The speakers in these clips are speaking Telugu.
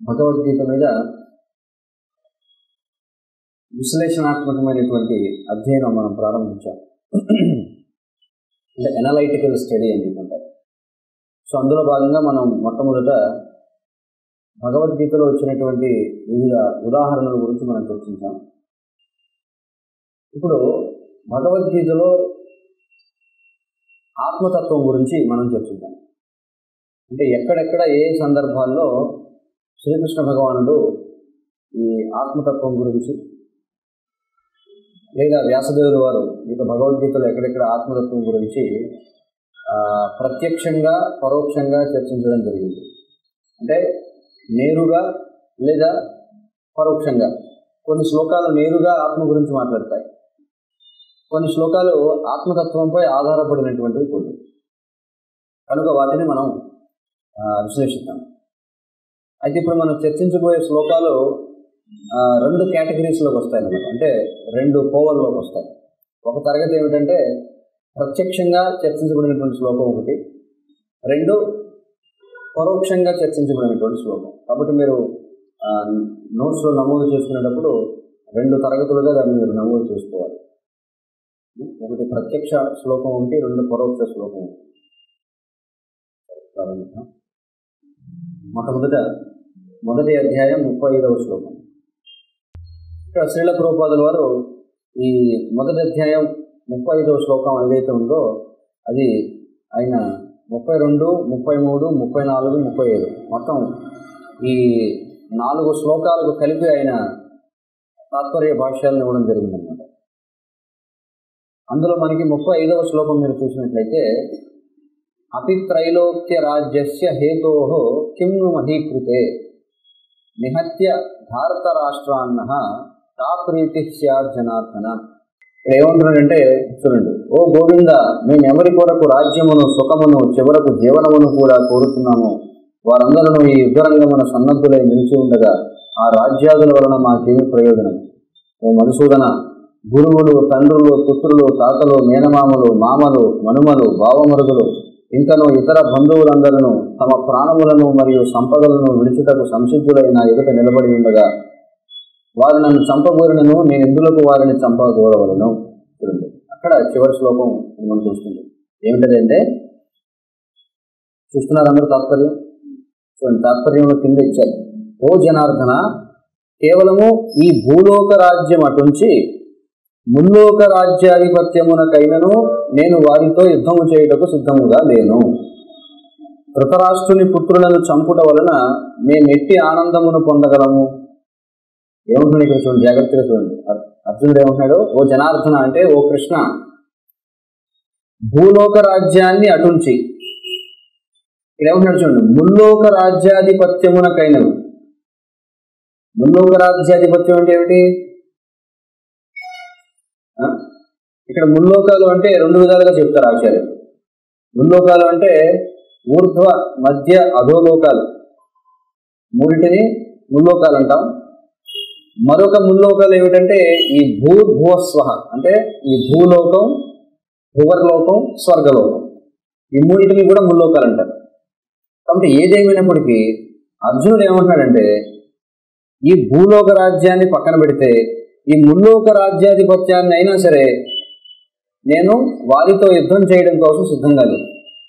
భగవద్గీత మీద విశ్లేషణాత్మకమైనటువంటి అధ్యయనం మనం ప్రారంభించాం అంటే ఎనలైటికల్ స్టడీ అని చెప్పంటారు సో అందులో భాగంగా మనం మొట్టమొదట భగవద్గీతలో వచ్చినటువంటి వివిధ ఉదాహరణల గురించి మనం చర్చించాం ఇప్పుడు భగవద్గీతలో ఆత్మతత్వం గురించి మనం చర్చిద్దాం అంటే ఎక్కడెక్కడ ఏ సందర్భాల్లో శ్రీకృష్ణ భగవానుడు ఈ ఆత్మతత్వం గురించి లేదా వ్యాసదేవుల వారు ఇక భగవద్గీతలో ఎక్కడెక్కడ ఆత్మతత్వం గురించి ప్రత్యక్షంగా పరోక్షంగా చర్చించడం జరిగింది అంటే నేరుగా లేదా పరోక్షంగా కొన్ని శ్లోకాలు నేరుగా ఆత్మ గురించి మాట్లాడతాయి కొన్ని శ్లోకాలు ఆత్మతత్వంపై ఆధారపడినటువంటివి కొన్ని కనుక వాటిని మనం విశ్లేషిద్దాం అయితే ఇప్పుడు మనం చర్చించబోయే శ్లోకాలు రెండు కేటగిరీస్లోకి వస్తాయి అన్నమాట అంటే రెండు కోవల్లోకి వస్తాయి ఒక తరగతి ఏమిటంటే ప్రత్యక్షంగా చర్చించబడినటువంటి శ్లోకం ఒకటి రెండు పరోక్షంగా చర్చించబడినటువంటి శ్లోకం కాబట్టి మీరు నోట్స్లో నమోదు చేసుకునేటప్పుడు రెండు తరగతులుగా దాన్ని మీరు నమోదు చేసుకోవాలి ఒకటి ప్రత్యక్ష శ్లోకం ఒకటి రెండు పరోక్ష శ్లోకం ఒకటి ప్రారంభిద్దాం మొట్టమొదట మొదటి అధ్యాయం ముప్పై ఐదవ శ్లోకం ఇక్కడ శ్రీల ప్రభుపాదుల వారు ఈ మొదటి అధ్యాయం ముప్పై ఐదవ శ్లోకం ఏదైతే ఉందో అది ఆయన ముప్పై రెండు ముప్పై మూడు ముప్పై నాలుగు ముప్పై ఐదు మొత్తం ఈ నాలుగు శ్లోకాలకు కలిపి ఆయన తాత్పర్య భాష్యాలను ఇవ్వడం జరిగిందనమాట అందులో మనకి ముప్పై ఐదవ శ్లోకం మీరు చూసినట్లయితే అపి త్రైలోక్య రాజ్యస్య హేతో కిం మహీకృతే నిహత్య భారత రాష్ట్రాన్న కా ప్రీతి స్యాత్ జనార్దన ఇక్కడ ఏమంటున్నాడంటే చూడండి ఓ గోవింద మేము ఎవరి కొరకు రాజ్యమును సుఖమును చివరకు జీవనమును కూడా కోరుతున్నాము వారందరూ ఈ యుద్ధరంగమున సన్నద్ధులై నిలిచి ఉండగా ఆ రాజ్యాదుల వలన మాకేమి ప్రయోజనం ఓ మధుసూదన గురువులు తండ్రులు పుత్రులు తాతలు మేనమామలు మామలు మనుమలు భావమరుదులు ఇంకను ఇతర బంధువులందరూ తమ ప్రాణములను మరియు సంపదలను విడిచుటకు సంసిద్ధులై నా ఎదుట నిలబడి ఉండగా వారు నన్ను చంపబోరినను నేను ఎందులకు వారిని చంపగోరవలను చూడండి అక్కడ చివరి శ్లోకం మనం చూస్తుంది ఏమిటంటే చూస్తున్నారు అందరూ తాత్పర్యం చూడండి తాత్పర్యంలో కింద ఇచ్చారు ఓ జనార్దన కేవలము ఈ భూలోక రాజ్యం అటుంచి ముల్లోక రాజ్యాధిపత్యమునకైనను నేను వారితో యుద్ధము చేయుటకు సిద్ధముగా లేను ధృతరాష్ట్రుని పుత్రులను చంపుట వలన మేమెట్టి ఆనందమును పొందగలము ఏమంటున్నాడు ఇక్కడ చూడండి జాగ్రత్తగా చూడండి అర్జునుడు ఏమంటున్నాడు ఓ జనార్దన అంటే ఓ కృష్ణ భూలోక రాజ్యాన్ని అటుంచి ఇక్కడ ఏమంటున్నాడు చూడండి ముల్లోక రాజ్యాధిపత్యమునకైనను ముల్లోక రాజ్యాధిపత్యం అంటే ఏమిటి ఇక్కడ ముల్లోకాలు అంటే రెండు విధాలుగా చెప్తారు ఆచార్యులు ముల్లోకాలు అంటే ఊర్ధ్వ మధ్య అధోలోకాలు మూడింటిని ముల్లోకాలు అంటాం మరొక ముల్లోకాలు ఏమిటంటే ఈ భూర్భువస్వ అంటే ఈ భూలోకం భువర్లోకం స్వర్గలోకం ఈ మూడింటిని కూడా ముల్లోకాలు అంటారు కాబట్టి ఏదేమైనప్పటికీ అర్జునుడు ఏమంటున్నాడంటే ఈ భూలోక రాజ్యాన్ని పక్కన పెడితే ఈ ముల్లోక రాజ్యాధిపత్యాన్ని అయినా సరే నేను వారితో యుద్ధం చేయడం కోసం సిద్ధంగా లేదు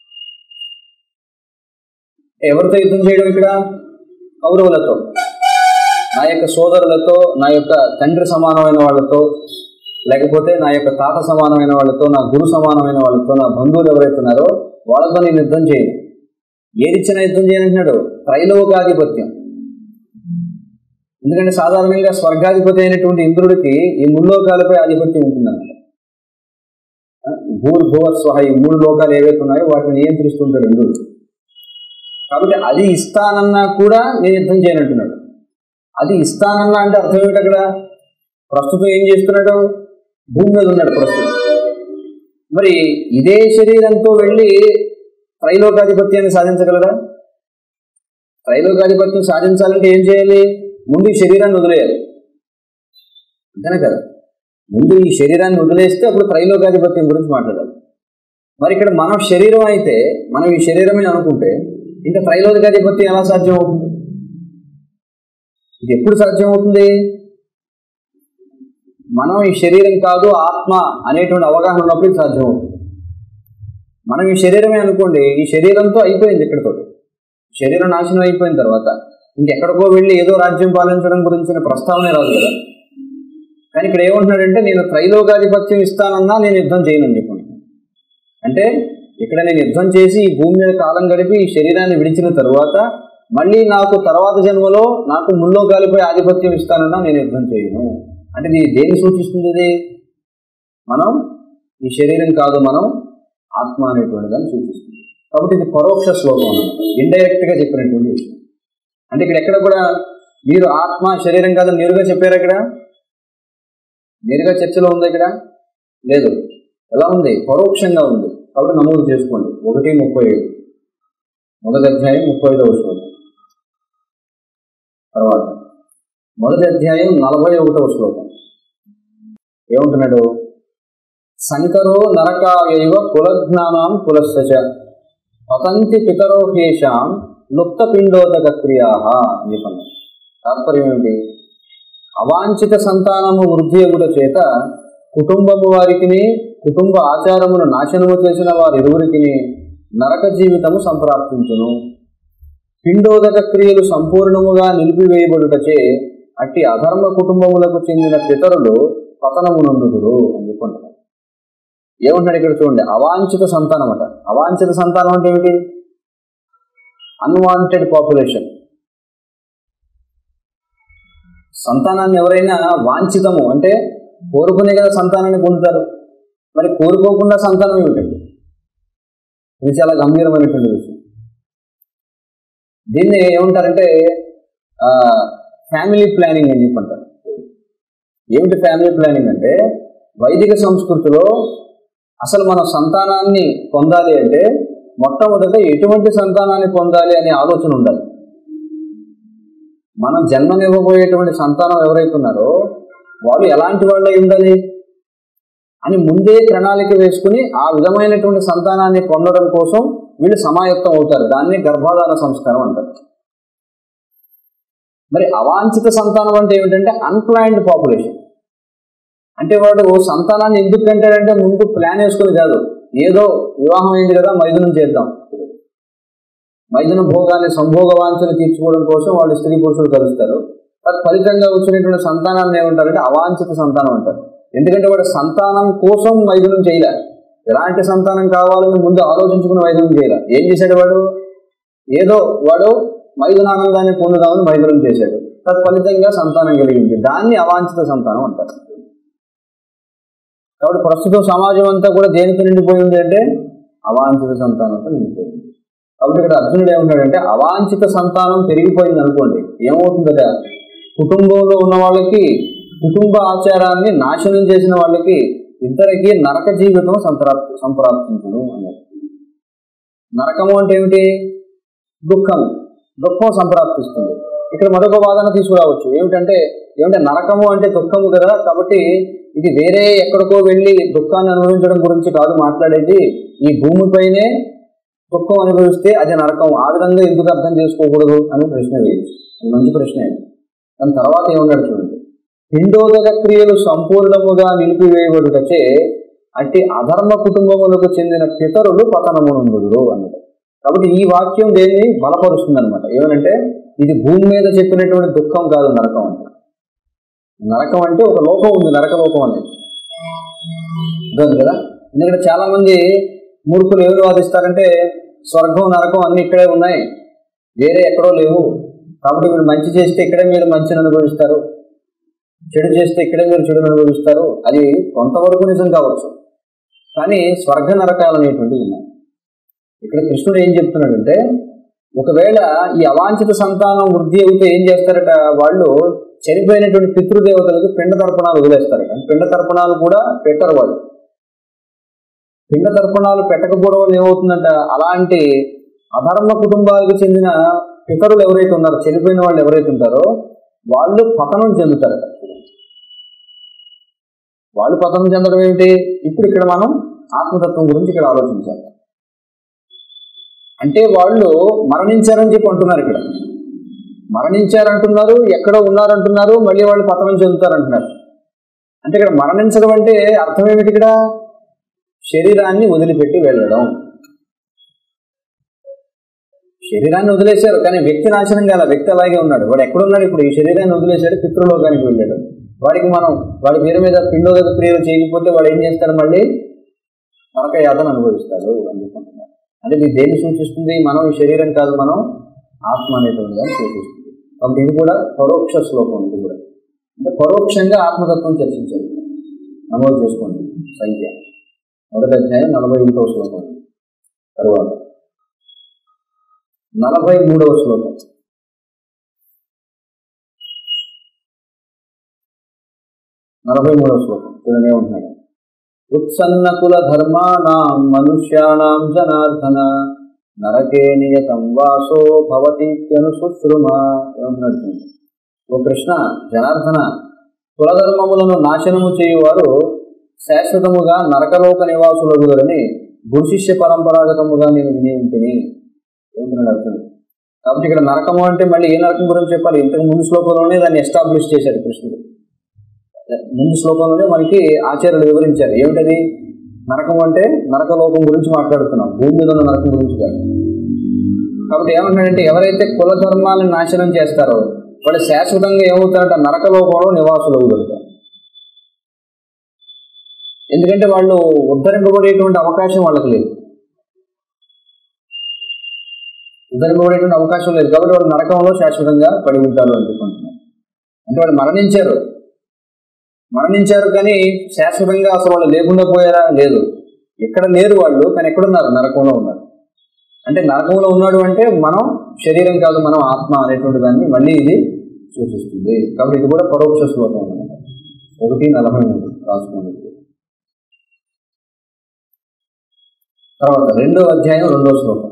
ఎవరితో యుద్ధం చేయడం ఇక్కడ కౌరవులతో నా యొక్క సోదరులతో నా యొక్క తండ్రి సమానమైన వాళ్ళతో లేకపోతే నా యొక్క తాత సమానమైన వాళ్ళతో నా గురు సమానమైన వాళ్ళతో నా బంధువులు ఎవరైతే ఉన్నారో వాళ్ళతో నేను యుద్ధం చేయను ఏదిచ్చినా యుద్ధం చేయనంటున్నాడు త్రైలోకాధిపత్యం ఎందుకంటే సాధారణంగా స్వర్గాధిపతి అయినటువంటి ఇంద్రుడికి ఈ ముల్లోకాలపై ఆధిపత్యం ఉంటుందన్నమాట భూర్భువస్వహ ఈ మూడు లోకాలు ఏవైతే ఉన్నాయో వాటిని నియంత్రిస్తుంటాడు ఇంద్రుడు కాబట్టి అది ఇస్తానన్నా కూడా నేను యుద్ధం చేయనంటున్నాడు అది ఇస్తానన్నా అంటే అర్థం ఏమిటి అక్కడ ప్రస్తుతం ఏం చేస్తున్నాడు భూమి మీద ఉన్నాడు ప్రస్తుతం మరి ఇదే శరీరంతో వెళ్ళి త్రైలోకాధిపత్యాన్ని సాధించగలరా త్రైలోకాధిపత్యం సాధించాలంటే ఏం చేయాలి ముందు ఈ శరీరాన్ని వదిలేయాలి అంతేనా కదా ముందు ఈ శరీరాన్ని వదిలేస్తే అప్పుడు త్రైలోకాధిపత్యం గురించి మాట్లాడాలి మరి ఇక్కడ మనం శరీరం అయితే మనం ఈ శరీరమే అనుకుంటే ఇంకా త్రైలోకాధిపత్యం ఎలా సాధ్యం అవుతుంది ఇది ఎప్పుడు సాధ్యమవుతుంది మనం ఈ శరీరం కాదు ఆత్మ అనేటువంటి అవగాహన ఉన్నప్పుడు ఇది సాధ్యమవుతుంది మనం ఈ శరీరమే అనుకోండి ఈ శరీరంతో అయిపోయింది ఇక్కడితో శరీరం నాశనం అయిపోయిన తర్వాత ఇంకెక్కడికో వెళ్ళి ఏదో రాజ్యం పాలించడం గురించిన ప్రస్తావనే రాదు కదా కానీ ఇక్కడ ఏమంటున్నాడంటే నేను త్రైలోకాధిపత్యం ఇస్తానన్నా నేను యుద్ధం చేయనని చెప్పండి అంటే ఇక్కడ నేను యుద్ధం చేసి ఈ భూమి మీద కాలం గడిపి ఈ శరీరాన్ని విడిచిన తరువాత మళ్ళీ నాకు తర్వాత జన్మలో నాకు ముల్లోకాలపై ఆధిపత్యం ఇస్తానన్నా నేను యుద్ధం చేయను అంటే ఇది దేన్ని సూచిస్తుంది ఇది మనం ఈ శరీరం కాదు మనం ఆత్మ అనేటువంటి దాన్ని సూచిస్తుంది కాబట్టి ఇది పరోక్ష శ్లోకం అన్నమాట ఇండైరెక్ట్ గా చెప్పినటువంటి విషయం అంటే ఇక్కడ ఎక్కడ కూడా మీరు ఆత్మ శరీరం కాదని నేరుగా చెప్పారు ఇక్కడ నేరుగా చర్చలో ఉంది ఇక్కడ లేదు ఎలా ఉంది పరోక్షంగా ఉంది కాబట్టి నమోదు చేసుకోండి ఒకటి ముప్పై ఐదు మొదటి అధ్యాయం ముప్పై ఐదవ శ్లోకం తర్వాత మొదటి అధ్యాయం నలభై ఒకటవ శ్లోకం ఏమంటున్నాడు శంకరో నరకాయవ కులజ్ఞానాం కులశ్చ పతంతి పితరో హేషాం లుప్తపిండోదక క్రియా అని చెప్పండి తాత్పర్యం ఏమిటి అవాంఛిత సంతానము వృద్ధి అగుట చేత కుటుంబము వారికి కుటుంబ ఆచారమును నాశనము చేసిన వారిరువురికి నరక జీవితము సంప్రాప్తించును పిండోదక క్రియలు సంపూర్ణముగా నిలిపివేయబడుటచే అట్టి అధర్మ కుటుంబములకు చెందిన పితరులు పతనమునందుదురు అని చెప్పుకుంటున్నారు ఏమంటున్నాడు ఇక్కడ చూడండి అవాంఛిత సంతానం అట అవాంఛిత సంతానం అంటే ఏమిటి అన్వాంటెడ్ పాపులేషన్ సంతానాన్ని ఎవరైనా వాంఛితము అంటే కోరుకునే కదా సంతానాన్ని పొందుతారు మరి కోరుకోకుండా సంతానం ఏమిటండి ఇది చాలా గంభీరమైనటువంటి విషయం దీన్ని ఏమంటారంటే ఫ్యామిలీ ప్లానింగ్ అని చెప్పి అంటారు ఏమిటి ఫ్యామిలీ ప్లానింగ్ అంటే వైదిక సంస్కృతిలో అసలు మన సంతానాన్ని పొందాలి అంటే మొట్టమొదట ఎటువంటి సంతానాన్ని పొందాలి అనే ఆలోచన ఉండాలి మనం జన్మనివ్వబోయేటువంటి సంతానం ఎవరైతే ఉన్నారో వాళ్ళు ఎలాంటి వాళ్ళు అయి ఉండాలి అని ముందే ప్రణాళిక వేసుకుని ఆ విధమైనటువంటి సంతానాన్ని పొందడం కోసం వీళ్ళు సమాయత్తం అవుతారు దాన్ని గర్భాధాన సంస్కారం అంటారు మరి అవాంఛిత సంతానం అంటే ఏమిటంటే అన్ప్లాన్డ్ పాపులేషన్ అంటే వాడు సంతానాన్ని ఎందుకు కంటాడంటే ముందు ప్లాన్ వేసుకుని కాదు ఏదో వివాహం అయింది కదా మైదునం చేద్దాం మైదున భోగాన్ని సంభోగ వాంఛలు తీర్చుకోవడం కోసం వాళ్ళు స్త్రీ పురుషులు కలుస్తారు తత్ఫలితంగా వచ్చినటువంటి సంతానాన్ని ఏమంటారంటే అవాంఛిత సంతానం అంటారు ఎందుకంటే వాడు సంతానం కోసం మైదునం చేయలే ఎలాంటి సంతానం కావాలని ముందు ఆలోచించుకుని మైదునం చేయలే ఏం చేశాడు వాడు ఏదో వాడు మైదునానందాన్ని పొందుదామని మైదునం చేశాడు తత్ఫలితంగా సంతానం కలిగింది దాన్ని అవాంఛిత సంతానం అంటారు కాబట్టి ప్రస్తుతం సమాజం అంతా కూడా దేనికి నిండిపోయింది అంటే అవాంఛిత సంతానంతో నిండిపోయింది కాబట్టి ఇక్కడ అర్జునుడు ఏమంటాడంటే అవాంఛిత సంతానం పెరిగిపోయింది అనుకోండి ఏమవుతుందట కుటుంబంలో ఉన్న వాళ్ళకి కుటుంబ ఆచారాన్ని నాశనం చేసిన వాళ్ళకి ఇద్దరికి నరక జీవితం సంప్రాప్తి సంప్రాప్తించను అన్నారు నరకము అంటే ఏమిటి దుఃఖము దుఃఖం సంప్రాప్తిస్తుంది ఇక్కడ మరొక వాదన తీసుకురావచ్చు ఏమిటంటే ఏమిటంటే నరకము అంటే దుఃఖము కదా కాబట్టి ఇది వేరే ఎక్కడికో వెళ్ళి దుఃఖాన్ని అనుభవించడం గురించి కాదు మాట్లాడేది ఈ భూమిపైనే దుఃఖం అనుభవిస్తే అది నరకం ఆ విధంగా ఎందుకు అర్థం చేసుకోకూడదు అని ప్రశ్న వేయచ్చు అది మంచి ప్రశ్న దాని తర్వాత ఏమన్నాడు చూడండి పిండోదక క్రియలు సంపూర్ణముగా నిలిపివేయబడుటచే అట్టి అధర్మ కుటుంబములకు చెందిన పితరులు పతనమునందుడు అన్నది కాబట్టి ఈ వాక్యం దేన్ని బలపరుస్తుంది అనమాట ఏమనంటే ఇది భూమి మీద చెప్పినటువంటి దుఃఖం కాదు నరకం అంటే నరకం అంటే ఒక లోకం ఉంది నరక లోకం అనేది ఇదే కదా ఎందుకంటే చాలా మంది మూర్ఖులు ఏమి వాదిస్తారంటే స్వర్గం నరకం అన్ని ఇక్కడే ఉన్నాయి వేరే ఎక్కడో లేవు కాబట్టి మీరు మంచి చేస్తే ఇక్కడే మీరు మంచిని అనుభవిస్తారు చెడు చేస్తే ఇక్కడే మీరు చెడుని అనుభవిస్తారు అది కొంతవరకు నిజం కావచ్చు కానీ స్వర్గ నరకాలు అనేటువంటివి ఉన్నాయి ఇక్కడ కృష్ణుడు ఏం చెప్తున్నాడంటే ఒకవేళ ఈ అవాంఛిత సంతానం వృద్ధి అయితే ఏం చేస్తారట వాళ్ళు చనిపోయినటువంటి పితృదేవతలకు పిండ తర్పణాలు వదిలేస్తారట పిండ తర్పణాలు కూడా పెట్టరు వాళ్ళు పిండ తర్పణాలు పెట్టకపోవడం వల్ల ఏమవుతుందంట అలాంటి అధర్మ కుటుంబాలకు చెందిన పితరులు ఎవరైతే ఉన్నారో చనిపోయిన వాళ్ళు ఎవరైతే ఉంటారో వాళ్ళు పతనం చెందుతారట వాళ్ళు పతనం చెందడం ఏమిటి ఇప్పుడు ఇక్కడ మనం ఆత్మతత్వం గురించి ఇక్కడ మరణించారంటున్నారు ఎక్కడో ఉన్నారంటున్నారు మళ్ళీ వాళ్ళు పతనం చెందుతారంటున్నారు అంటే ఇక్కడ మరణించడం అంటే అర్థం ఏమిటి ఇక్కడ శరీరాన్ని వదిలిపెట్టి వెళ్ళడం శరీరాన్ని వదిలేశారు కానీ వ్యక్తి నాశనం కాల వ్యక్తి అలాగే ఉన్నాడు వాడు ఎక్కడున్నాడు ఇప్పుడు ఈ శరీరాన్ని వదిలేశాడు పితృలోకానికి వెళ్ళాడు వాడికి మనం వాడి పేరు మీద పిండోదక క్రియలు చేయకపోతే వాడు ఏం చేస్తాడు మళ్ళీ నరక యాతను అనుభవిస్తాడు అని చెప్పుకుంటున్నారు అంటే ఇది దేన్ని సూచిస్తుంది మనం ఈ శరీరం కాదు మనం ఆత్మ అనేటువంటి దాన్ని సూచిస్తుంది కాబట్టి ఇది కూడా పరోక్ష శ్లోకం ఇది కూడా అంటే పరోక్షంగా ఆత్మతత్వం చర్చించారు నమోదు చేసుకోండి సంఖ్య మొదటి అధ్యాయం నలభై ఒకటవ శ్లోకం తరువాత నలభై మూడవ శ్లోకం నలభై మూడవ శ్లోకం చూడనే ఉంటున్నాడు ఉత్సన్న కుల ధర్మాణం మనుష్యాణం జనార్దన నరకే నియతం వాసో భవతీత్యను శుశ్రుమ ఏమంటున్నాడు చూడండి. ఓ కృష్ణ జనార్దన కులధర్మములను నాశనము చేయువారు శాశ్వతముగా నరకలోక నివాసులగుదరని గురుశిష్య పరంపరాగతముగా నేను విని ఉంటిని ఏమంటున్నాడు అర్జునుడు కాబట్టి ఇక్కడ నరకము అంటే మళ్ళీ ఏ నరకం గురించి చెప్పాలి ఇంతకు ముందు శ్లోకంలోనే దాన్ని ఎస్టాబ్లిష్ చేశాడు కృష్ణుడు ముందు శ్లోకంలోనే మనకి ఆచార్యులు వివరించారు ఏమిటది నరకం అంటే నరకలోకం గురించి మాట్లాడుతున్నాం భూమి మీద ఉన్న నరకం గురించి కాదు కాబట్టి ఏమంటాడంటే ఎవరైతే కుల ధర్మాలను నాశనం చేస్తారో వాళ్ళు శాశ్వతంగా ఏమవుతారంటే నరకలోకంలో నివాసులు అవుతారు ఎందుకంటే వాళ్ళు ఉద్ధరింపబడేటువంటి అవకాశం వాళ్ళకి లేదు ఉద్ధరింపబడేటువంటి అవకాశం లేదు కాబట్టి వాళ్ళు నరకంలో శాశ్వతంగా పడి ఉంటారు అని చెప్పుకుంటున్నారు అంటే వాళ్ళు మరణించారు మరణించారు కానీ శాశ్వతంగా అసలు వాళ్ళు లేకుండా పోయారా లేదు ఎక్కడ లేరు వాళ్ళు కానీ ఎక్కడున్నారు నరకంలో ఉన్నారు అంటే నరకంలో ఉన్నాడు అంటే మనం శరీరం కాదు మనం ఆత్మ అనేటువంటి దాన్ని మళ్ళీ ఇది సూచిస్తుంది కాబట్టి ఇది కూడా పరోక్ష శ్లోకం అన్నమాట ఒకటి నలభై మూడు రాసుకోండి తర్వాత రెండో అధ్యాయం రెండో శ్లోకం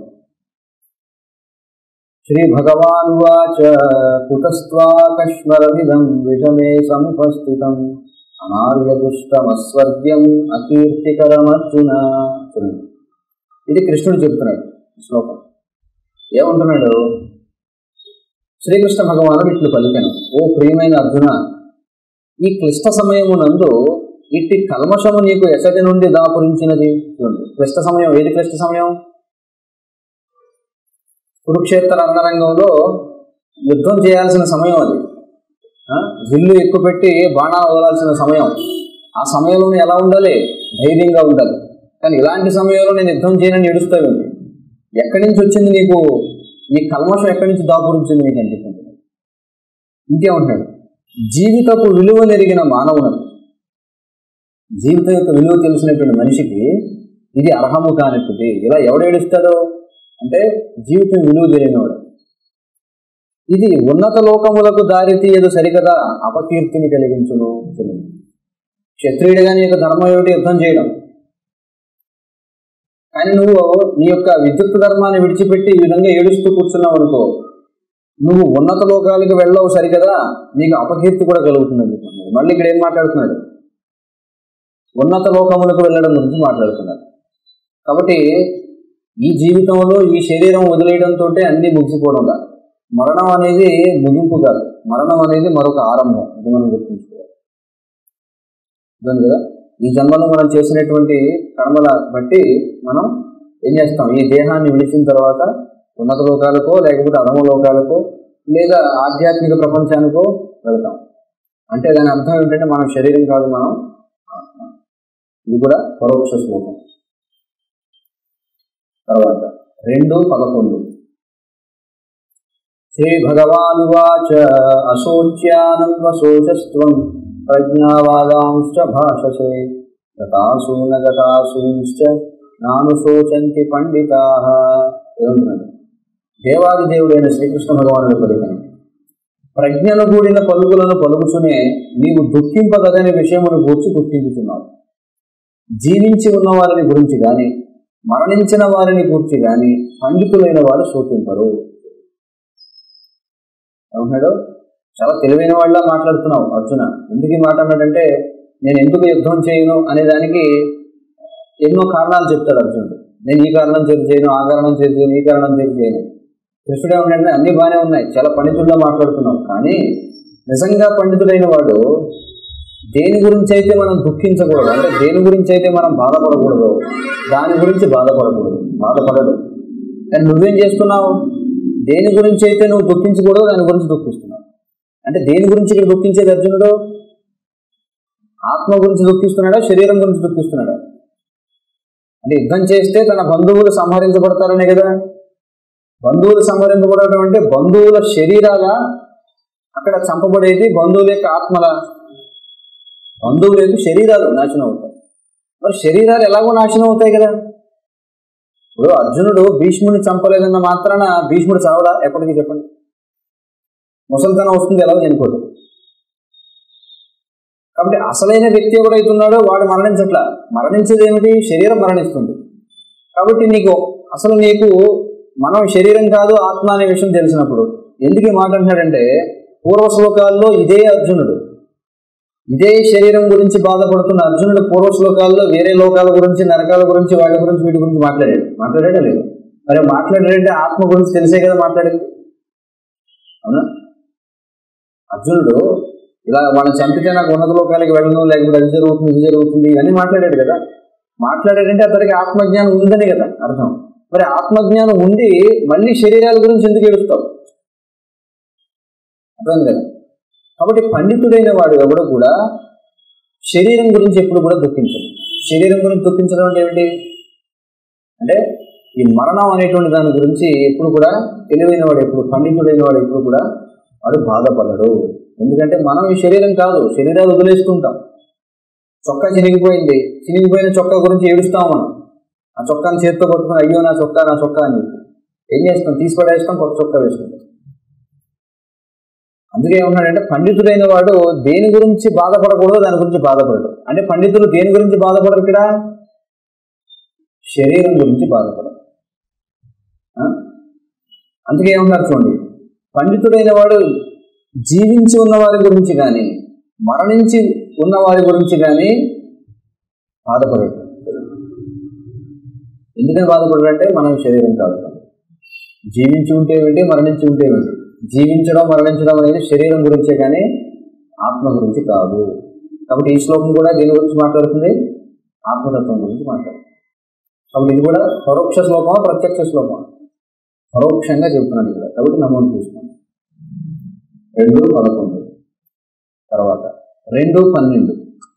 శ్రీ భగవాన్ వాచ కుతస్వాకశ్మరమిదం విషమే సముపస్థితం అనార్యదుష్టమస్వర్గ్యం అకీర్తికరమర్జున చూడండి ఇది కృష్ణుడు చెప్తున్నాడు ఈ శ్లోకం ఏమంటున్నాడు శ్రీకృష్ణ భగవానుడు ఇట్లు పలికెను ఓ ప్రియమైన అర్జున ఈ క్లిష్ట సమయమునందు ఇట్టి కల్మషము నీకు ఎసటి నుండి దాపురించినది చూడండి క్లిష్ట సమయం ఏది క్లిష్ట సమయం కురుక్షేత్ర రంగరంగంలో యుద్ధం చేయాల్సిన సమయం అది ఆ? విల్లు ఎక్కువ పెట్టి బాణాలు వదలాల్సిన సమయం ఆ సమయంలో నువ్వు ఎలా ఉండాలి ధైర్యంగా ఉండాలి కానీ ఇలాంటి సమయంలో నేను యుద్ధం చేయనని ఏడుస్తావు ఏంటి? ఎక్కడి నుంచి వచ్చింది నీకు ఈ కల్మషం ఎక్కడి నుంచి దాపురించింది నీకు అనిపిస్తుంది ఇంకేమంటున్నాడు జీవితపు విలువ నెరిగిన మానవునకు జీవితం యొక్క విలువ తెలిసినటువంటి మనిషికి ఇది అర్హము కానట్టుది ఇలా ఎవడు ఏడుస్తాడో అంటే జీవితం విలువ తెలియనివాడు ఇది ఉన్నత లోకములకు దారి తీయదు సరికదా అపకీర్తిని కలిగించును తెలియదు క్షత్రియుడిగా నీ యొక్క ధర్మం ఏమిటి యుద్ధం చేయడం కానీ నువ్వు నీ యొక్క విద్యుత్ ధర్మాన్ని విడిచిపెట్టి ఈ విధంగా ఏడుస్తూ కూర్చున్నావు అనుకో నువ్వు ఉన్నత లోకాలకు వెళ్ళవు సరికదా నీకు అపకీర్తి కూడా కలుగుతుంది అని చెప్తున్నాడు. మళ్ళీ ఇక్కడ ఏం మాట్లాడుతున్నాడు ఉన్నత లోకములకు వెళ్ళడం గురించి మాట్లాడుతున్నాడు కాబట్టి ఈ జీవితంలో ఈ శరీరం వదిలేయడంతో అన్ని ముగిసిపోవడం కాదు మరణం అనేది ముగింపు కాదు మరణం అనేది మరొక ఆరంభం ఇది మనం గుర్తుంచుకోవాలి అర్థం కదా ఈ జన్మలో మనం చేసినటువంటి కర్మల బట్టి మనం ఏం చేస్తాం ఈ దేహాన్ని విడిచిన తర్వాత ఉన్నత లోకాలకో లేకపోతే అధమ లోకాలకో లేదా ఆధ్యాత్మిక ప్రపంచానికో వెళ్తాం అంటే దాని అర్థం ఏంటంటే మనం శరీరం కాదు మనం ఆత్మ ఇది కూడా పరోక్ష శ్లోకం తర్వాత రెండు పదకొండు శ్రీ భగవానువాచ అశోచ్యానందశోచస్త్వం ప్రజ్ఞావాదాంశ్చ భాషసే గతాసూన గతాసూంశ్చ నాను శోచంతి పండితా ఏమంటున్నాడు దేవాది దేవుడైన శ్రీకృష్ణ భగవానుడు పలికను ప్రజ్ఞను కూడిన పలుకులను పలుకుచునే నీవు దుఃఖింపదగని విషయమును గూర్చి దుఃఖించుతున్నావు జీవించి ఉన్న వారిని గురించి గాని మరణించిన వారిని గూర్చి గాని పండితులైన వారు శోకింపరు ఏమంటున్నాడు చాలా తెలివైన వాళ్ళ మాట్లాడుతున్నావు అర్జున ఎందుకు ఈ మాట అన్నాడంటే నేను ఎందుకు యుద్ధం చేయను అనే దానికి ఎన్నో కారణాలు చెప్తాడు అర్జునుడు నేను ఈ కారణం చేతి చేయను ఆ కారణం చేతి చేయను ఈ కారణం చేతి చేయను కృష్ణుడు ఏమంటే అన్ని బాగానే ఉన్నాయి చాలా పండితుల్లో మాట్లాడుతున్నాం కానీ నిజంగా పండితుడైన వాడు దేని గురించి అయితే మనం దుఃఖించకూడదు అంటే దేని గురించి అయితే మనం బాధపడకూడదు దాని గురించి బాధపడకూడదు బాధపడదు కానీ నువ్వేం చేస్తున్నావు దేని గురించి అయితే నువ్వు దుఃఖించకూడదు దాని గురించి దుఃఖిస్తున్నావు అంటే దేని గురించి ఇక్కడ దుఃఖించేది అర్జునుడు ఆత్మ గురించి దుఃఖిస్తున్నాడా శరీరం గురించి దుఃఖిస్తున్నాడా అంటే యుద్ధం చేస్తే తన బంధువులు సంహరించబడతారనే కదా బంధువులు సంహరించబడటం అంటే బంధువుల శరీరాల అక్కడ చంపబడేది బంధువుల యొక్క ఆత్మల బంధువుల యొక్క శరీరాలు నాశనం అవుతాయి మరి శరీరాలు ఎలాగో నాశనం అవుతాయి కదా ఇప్పుడు అర్జునుడు భీష్ముడిని చంపలేదన్న మాత్రాన భీష్ముడు చావడా ఎప్పటికీ చెప్పండి ముసలితనం వస్తుంది ఎలాగో చనిపోదు కాబట్టి అసలైన వ్యక్తి ఎవరైతున్నాడో వాడు మరణించట్లా మరణించేది ఏమిటి శరీరం మరణిస్తుంది కాబట్టి నీకు అసలు నీకు మనం శరీరం కాదు ఆత్మ అనే విషయం తెలిసినప్పుడు ఎందుకు ఈ మాట అంటున్నాడంటే పూర్వ శ్లోకాల్లో ఇదే అర్జునుడు ఇదే శరీరం గురించి బాధపడుతున్న అర్జునుడు పూర్వ శ్లోకాల్లో వేరే లోకాల గురించి నరకాల గురించి వాళ్ళ గురించి వీటి గురించి మాట్లాడాడు మాట్లాడాడా లేదు మరి మాట్లాడాడంటే ఆత్మ గురించి తెలిసే కదా మాట్లాడేది అవునా అర్జునుడు ఇలా వాళ్ళని చంపితే నాకు ఉన్నత లోకాలకి వెళ్ళను లేకపోతే అది జరుగుతుంది ఇది జరుగుతుంది ఇవన్నీ మాట్లాడాడు కదా మాట్లాడాడంటే అతనికి ఆత్మజ్ఞానం ఉందని కదా అర్థం మరి ఆత్మజ్ఞానం ఉండి మళ్ళీ శరీరాల గురించి ఎందుకు ఏడుస్తావు అర్థం కదా కాబట్టి పండితుడైన వాడు ఎవడు కూడా శరీరం గురించి ఎప్పుడు కూడా దుఃఖించడు శరీరం గురించి దుఃఖించడం అంటే ఏమిటి అంటే ఈ మరణం అనేటువంటి దాని గురించి ఎప్పుడు కూడా తెలివైన వాడు ఎప్పుడు పండితుడైన వాడు ఎప్పుడు కూడా వాడు బాధపడడు ఎందుకంటే మనం ఈ శరీరం కాదు శరీరాలు వదిలేస్తుంటాం చొక్కా చినిగిపోయింది చినిగిపోయిన చొక్కా గురించి ఏడుస్తాం మనం ఆ చొక్కాని చేతితో కొట్టుకుని అయ్యో నా చొక్కా నా చొక్కా అని చెప్పి ఏం చేస్తాం తీసి పడేస్తాం కొత్త చొక్కా వేసుకుంటాం అందుకే ఏమన్నాడంటే పండితుడైన వాడు దేని గురించి బాధపడకూడదు దాని గురించి బాధపడడు అంటే పండితులు దేని గురించి బాధపడరు ఇక్కడ శరీరం గురించి బాధపడరు ఆ? అందుకే ఏమన్నారు చూడండి పండితుడైన వాడు జీవించి ఉన్న వారి గురించి కానీ మరణించి ఉన్న వారి గురించి కానీ బాధపడడు ఎందుకని బాధపడడంటే మనం శరీరం కాదు జీవించి ఉంటే ఏమిటి మరణించి ఉంటే ఏమిటి జీవించడం మరణించడం అనేది శరీరం గురించే కానీ ఆత్మ గురించి కాదు కాబట్టి ఈ శ్లోకం కూడా దేని గురించి మాట్లాడుతుంది ఆత్మతత్వం గురించి మాట్లాడుతుంది కాబట్టి ఇది కూడా పరోక్ష శ్లోకమా ప్రత్యక్ష శ్లోకమా పరోక్షంగా చెబుతున్నాడు ఇక్కడ కాబట్టి నమోదు చూసుకోండి రెండు పదకొండు తర్వాత రెండు పన్నెండు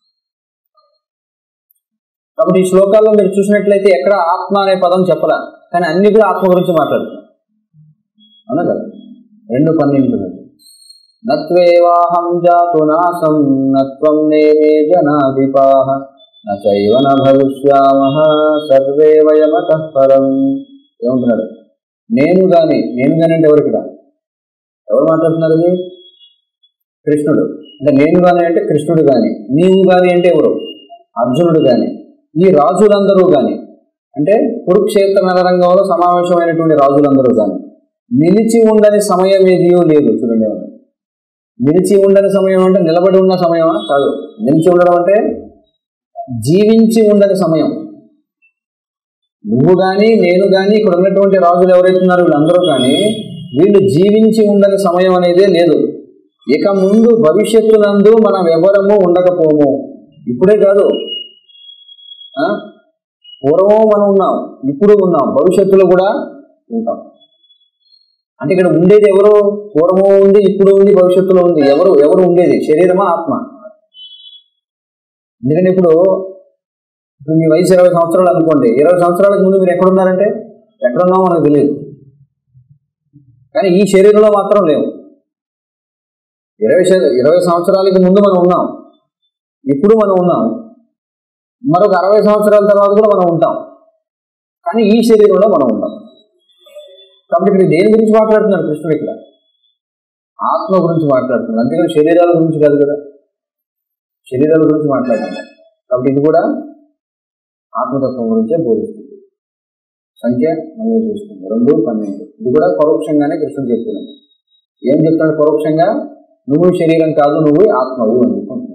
కాబట్టి ఈ శ్లోకాల్లో మీరు చూసినట్లయితే ఎక్కడ ఆత్మ అనే పదం చెప్పలా కానీ అన్ని కూడా ఆత్మ గురించి మాట్లాడుతున్నాం అవునా కదా రెండు పన్నెండు నత్వేవాహం జాతు నాశం నత్వం నేనే జనాధిపాహ నైవ న భవిష్యామః సర్వే వయమత పరం ఏమంటున్నాడు నేను గాని నేను గాని అంటే ఎవరు ఇక్కడ ఎవరు మాట్లాడుతున్నారు ఇది కృష్ణుడు అంటే నేను గాని అంటే కృష్ణుడు గాని నీవు గాని అంటే ఎవరు అర్జునుడు గాని ఈ రాజులందరూ గాని అంటే కురుక్షేత్ర నగరంగంలో సమావేశమైనటువంటి రాజులందరూ గాని నిలిచి ఉండని సమయం ఏదియో లేదు చూడండి ఏమన్నా. నిలిచి ఉండని సమయం అంటే నిలబడి ఉన్న సమయమా కాదు నిలిచి ఉండడం అంటే జీవించి ఉండని సమయం నువ్వు కానీ నేను కానీ ఇక్కడ ఉన్నటువంటి రాజులు ఎవరైతే ఉన్నారో వీళ్ళందరూ కానీ వీళ్ళు జీవించి ఉండని సమయం అనేదే లేదు ఇక ముందు భవిష్యత్తునందు మనం ఎవరము ఉండకపోము ఇప్పుడే కాదు ఆ? పూర్వం మనం ఉన్నాం ఇప్పుడు ఉన్నాం భవిష్యత్తులో కూడా ఉంటాం అంటే ఇక్కడ ఉండేది ఎవరు పూర్వం ఉంది ఇప్పుడు ఉంది భవిష్యత్తులో ఉంది ఎవరు ఎవరు ఉండేది శరీరమా ఆత్మ ఎందుకంటే ఇప్పుడు ఇప్పుడు మీ వయసు ఇరవై సంవత్సరాలు అనుకోండి ఇరవై సంవత్సరాలకు ముందు మీరు ఎక్కడున్నారంటే ఎక్కడున్నామో మనకు తెలియదు కానీ ఈ శరీరంలో మాత్రం లేవు ఇరవై శ- ఇరవై సంవత్సరాలకి ముందు మనం ఉన్నాం ఇప్పుడు మనం ఉన్నాం మరొక అరవై సంవత్సరాల తర్వాత కూడా మనం ఉంటాం కానీ ఈ శరీరంలో మనం ఉంటాం కాబట్టి ఇక్కడ దేని గురించి మాట్లాడుతున్నారు కృష్ణుడు ఇక్కడ ఆత్మ గురించి మాట్లాడుతున్నారు అంతేకాని శరీరాల గురించి కాదు కదా శరీరాల గురించి మాట్లాడుతున్నారు కాబట్టి ఇది కూడా ఆత్మతత్వం గురించే బోధిస్తుంది సంఖ్య నమోదు చేసుకుంది రెండు పన్నెండు ఇది కూడా పరోక్షంగానే కృష్ణుడు చెప్తున్నాడు ఏం చెప్తున్నాడు పరోక్షంగా నువ్వు శరీరం కాదు నువ్వు ఆత్మవు అని చెప్తున్నాడు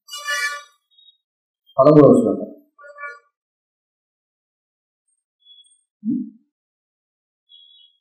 పదమూడవ శ్లోకం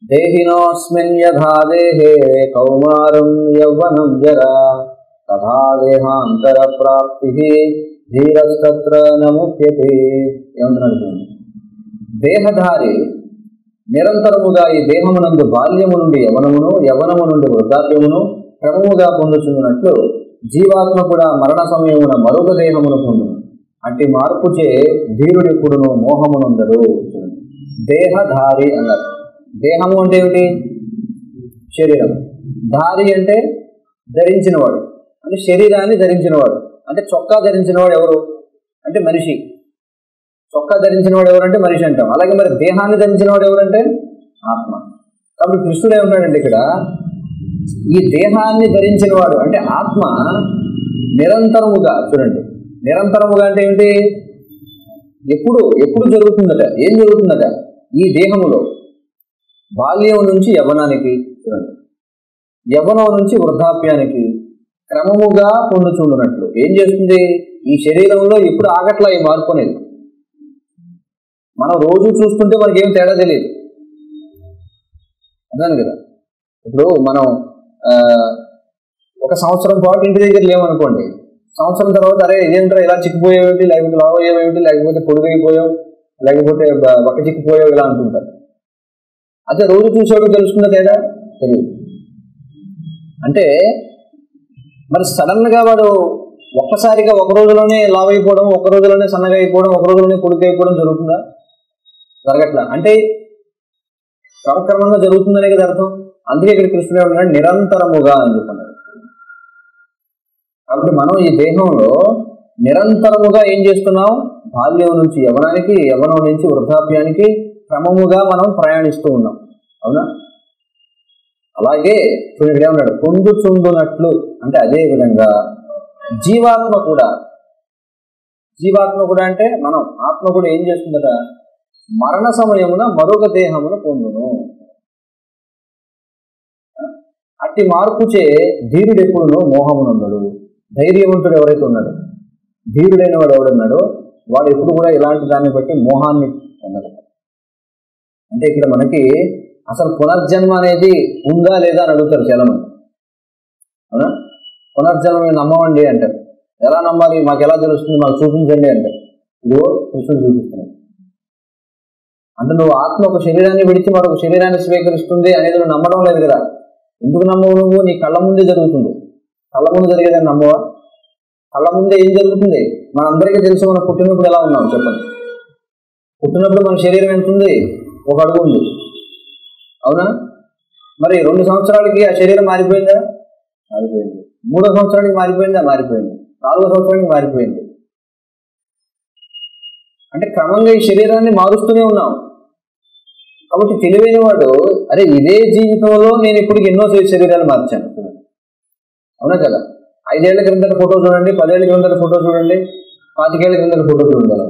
దేహినోస్మిన్ యథా దేహే కౌమారం యౌవనం జరా తథా దేహాంతర ప్రాప్తి ధీరస్తత్ర నముఖ్యతే ఏమంటున్నాడు చూడండి. దేహధారి నిరంతరముగా ఈ దేహమునందు బాల్యము నుండి యవనమును యవనము నుండి వృద్ధాప్యమును క్రమముగా పొందుచున్నట్లు జీవాత్మ కూడా మరణ సమయమున మరొక దేహమును పొందును అట్టి మార్పుచే ధీరుడెప్పుడును మోహమునందడు చూడండి. దేహధారి అన్నారు దేహము అంటే ఏమిటి శరీరం ధారి అంటే ధరించినవాడు అంటే శరీరాన్ని ధరించినవాడు అంటే చొక్కా ధరించినవాడు ఎవరు అంటే మనిషి చొక్కా ధరించినవాడు ఎవరంటే మనిషి అంటాం అలాగే మరి దేహాన్ని ధరించినవాడు ఎవరంటే ఆత్మ కాబట్టి కృష్ణుడు ఏమంటాడంటే ఇక్కడ ఈ దేహాన్ని ధరించినవాడు అంటే ఆత్మ నిరంతరముగా చూడండి నిరంతరముగా అంటే ఏంటి ఎప్పుడు ఎప్పుడు జరుగుతుందట ఏం జరుగుతుందట ఈ దేహములో బాల్యం నుంచి యవనానికి చూడండి యవనం నుంచి వృద్ధాప్యానికి క్రమముగా పొందుచుండునట్లు ఏం చేస్తుంది ఈ శరీరంలో ఇప్పుడు ఆగట్లా ఈ మార్పు అనేది మనం రోజు చూస్తుంటే మనకి ఏం తేడా తెలియదు అర్థం కదా ఇప్పుడు మనం ఆ, ఒక సంవత్సరం పాటు ఇంటి దగ్గర లేవనుకోండి సంవత్సరం తర్వాత అరే ఇదేంటో ఇలా చిక్కిపోయేవి లేకపోతే లావ్ అయ్యేవి లేకపోతే పొడుగైపోయావు లేకపోతే బ- బక్క చిక్కిపోయావు ఇలా అంటుంటారు అదే రోజు చూసాడు తెలుసుకున్న తేడా తెలియదు అంటే మరి సడన్ గా వాడు ఒక్కసారిగా ఒక రోజులోనే లావ్ అయిపోవడం ఒక రోజులోనే సన్నగా అయిపోవడం ఒక రోజులోనే పొడుగు అయిపోవడం జరుగుతుందా జరగట్లా అంటే క్రమక్రమంగా జరుగుతుందనే కదా అర్థం అందుకే ఇక్కడ కృష్ణుడు ఏమన్నాడు నిరంతరముగా అని చెప్తున్నాడు కాబట్టి మనం ఈ దేహంలో నిరంతరముగా ఏం చేస్తున్నాం బాల్యం నుంచి యవనానికి యవనం నుంచి వృద్ధాప్యానికి క్రమముగా మనం ప్రయాణిస్తూ ఉన్నాం అవునా అలాగే చూడండి ఇక్కడ ఏమన్నాడు పొందుచుండునట్లు అంటే అదే విధంగా జీవాత్మ కూడా జీవాత్మ కూడా అంటే మనం ఆత్మ కూడా ఏం చేస్తుందట మరణ సమయమున మరొక దేహమును పొందును అట్టి మార్పుచే ధీరుడు ఎప్పుడునో మోహమునున్నాడు ధైర్యవంతుడు ఎవరైతే ఉన్నాడు ధీరుడైన వాడు ఎవడున్నాడో వాడు ఎప్పుడు కూడా ఇలాంటి దాన్ని బట్టి మోహాన్ని పొందడు అంటే ఇక్కడ మనకి అసలు పునర్జన్మ అనేది ఉందా లేదా అని అడుగుతారు చాలా మంది అవునా పునర్జన్మ నమ్మమండి అంటారు ఎలా నమ్మాలి మాకు ఎలా తెలుస్తుంది మాకు చూపించండి అంటారు ఇదిగో కృష్ణుడు చూపిస్తున్నాడు అంటే నువ్వు ఆత్మ ఒక శరీరాన్ని విడిచి మరొక శరీరాన్ని స్వీకరిస్తుంది అనేది నువ్వు నమ్మడం లేదు కదా ఎందుకు నమ్మవు నువ్వు నీ కళ్ళ ముందే జరుగుతుంది కళ్ళ ముందు జరిగేదని నమ్మవా కళ్ళ ముందే ఏం జరుగుతుంది మన అందరికీ తెలుసు మనం పుట్టినప్పుడు ఎలా ఉన్నాం చెప్పండి పుట్టినప్పుడు మన శరీరం ఎంత ఉంది ఒక అడుగు ఉంది అవునా మరి రెండు సంవత్సరాలకి ఆ శరీరం మారిపోయిందా మారిపోయింది మూడో సంవత్సరానికి మారిపోయిందా మారిపోయింది నాలుగో సంవత్సరానికి మారిపోయింది అంటే క్రమంగా ఈ శరీరాన్ని మారుస్తూనే ఉన్నాం కాబట్టి తెలివైన వాడు అరే ఇదే జీవితంలో నేను ఇప్పుడు ఎన్నో శరీరాలు మార్చాను అవునా కదా ఐదేళ్ల క్రిందట ఫోటో చూడండి పదేళ్ల క్రిందట ఫోటో చూడండి పాతికేళ్ల క్రిందట ఫోటో చూడండి అలా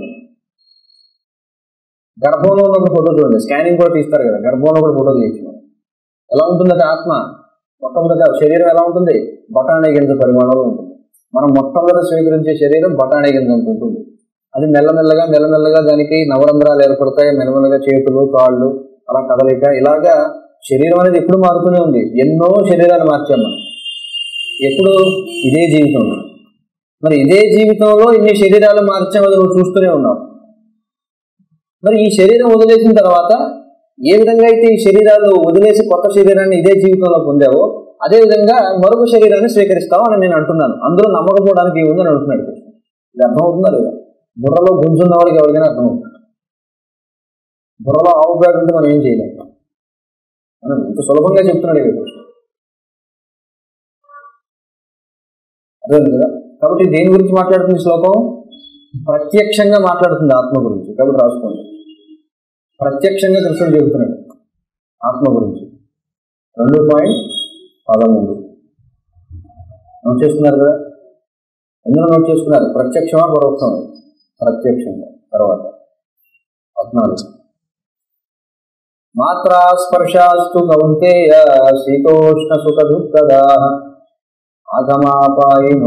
గర్భంలో ఉన్నప్పుడు ఫోటో చూడండి స్కానింగ్ కూడా తీస్తారు కదా గర్భంలో కూడా ఫోటో తీయచ్చు మనం. ఎలా ఉంటుందట ఆత్మ మొట్టమొదట శరీరం ఎలా ఉంటుంది బఠానీ గింజ పరిమాణంలో ఉంటుంది మనం మొట్టమొదట స్వీకరించే శరీరం బఠానీ గింజ అంత ఉంటుంది అది మెల్లమెల్లగా మెల్లమెల్లగా దానికి నవరంధ్రాలు ఏర్పడతాయి మెల్లమెల్లగా చేతులు కాళ్ళు అలా కదలిక ఇలాగా శరీరం అనేది ఎప్పుడు మారుతూనే ఉంది ఎన్నో శరీరాలు మార్చాం మనం ఎప్పుడు ఇదే జీవితంలో మరి ఇదే జీవితంలో ఇన్ని శరీరాలు మార్చామని నువ్వు చూస్తూనే ఉన్నావు మరి ఈ శరీరం వదిలేసిన తర్వాత ఏ విధంగా అయితే ఈ శరీరాలు వదిలేసి కొత్త శరీరాన్ని ఇదే జీవితంలో పొందావో అదే విధంగా మరొక శరీరాన్ని స్వీకరిస్తావు అని నేను అంటున్నాను అందులో నమ్మకపోవడానికి ఏముందని అంటున్నాడు కృష్ణ. ఇది అర్థమవుతుందా లేదా బుర్రలో గుంజున్న వాడికి ఎవరికైనా అర్థమవుతుంది బుర్రలో ఆవు పేడ ఉంటే మనం ఏం చేయలేం మనం ఇంత సులభంగా చెప్తున్నాడు ఇక్కడ కృష్ణ. అర్థమైంది కదా కాబట్టి దేని గురించి మాట్లాడుతుంది ఈ శ్లోకం ప్రత్యక్షంగా మాట్లాడుతుంది ఆత్మ గురించి కాబట్టి రాసుకోండి ప్రత్యక్షంగా కృష్ణుడు చెబుతున్నాడు ఆత్మ గురించి రెండు పాయింట్ పదమూడు నోట్ చేసుకున్నారు కదా ఎందులో నోట్ చేసుకున్నారు ప్రత్యక్షమా పరోక్షమా ప్రత్యక్షంగా తర్వాత పద్నాలుగు మాత్రా స్పర్శాస్తు కౌంతేయ శీతోష్ణ సుఖ దుఃఖదా ఆగమాపాయినో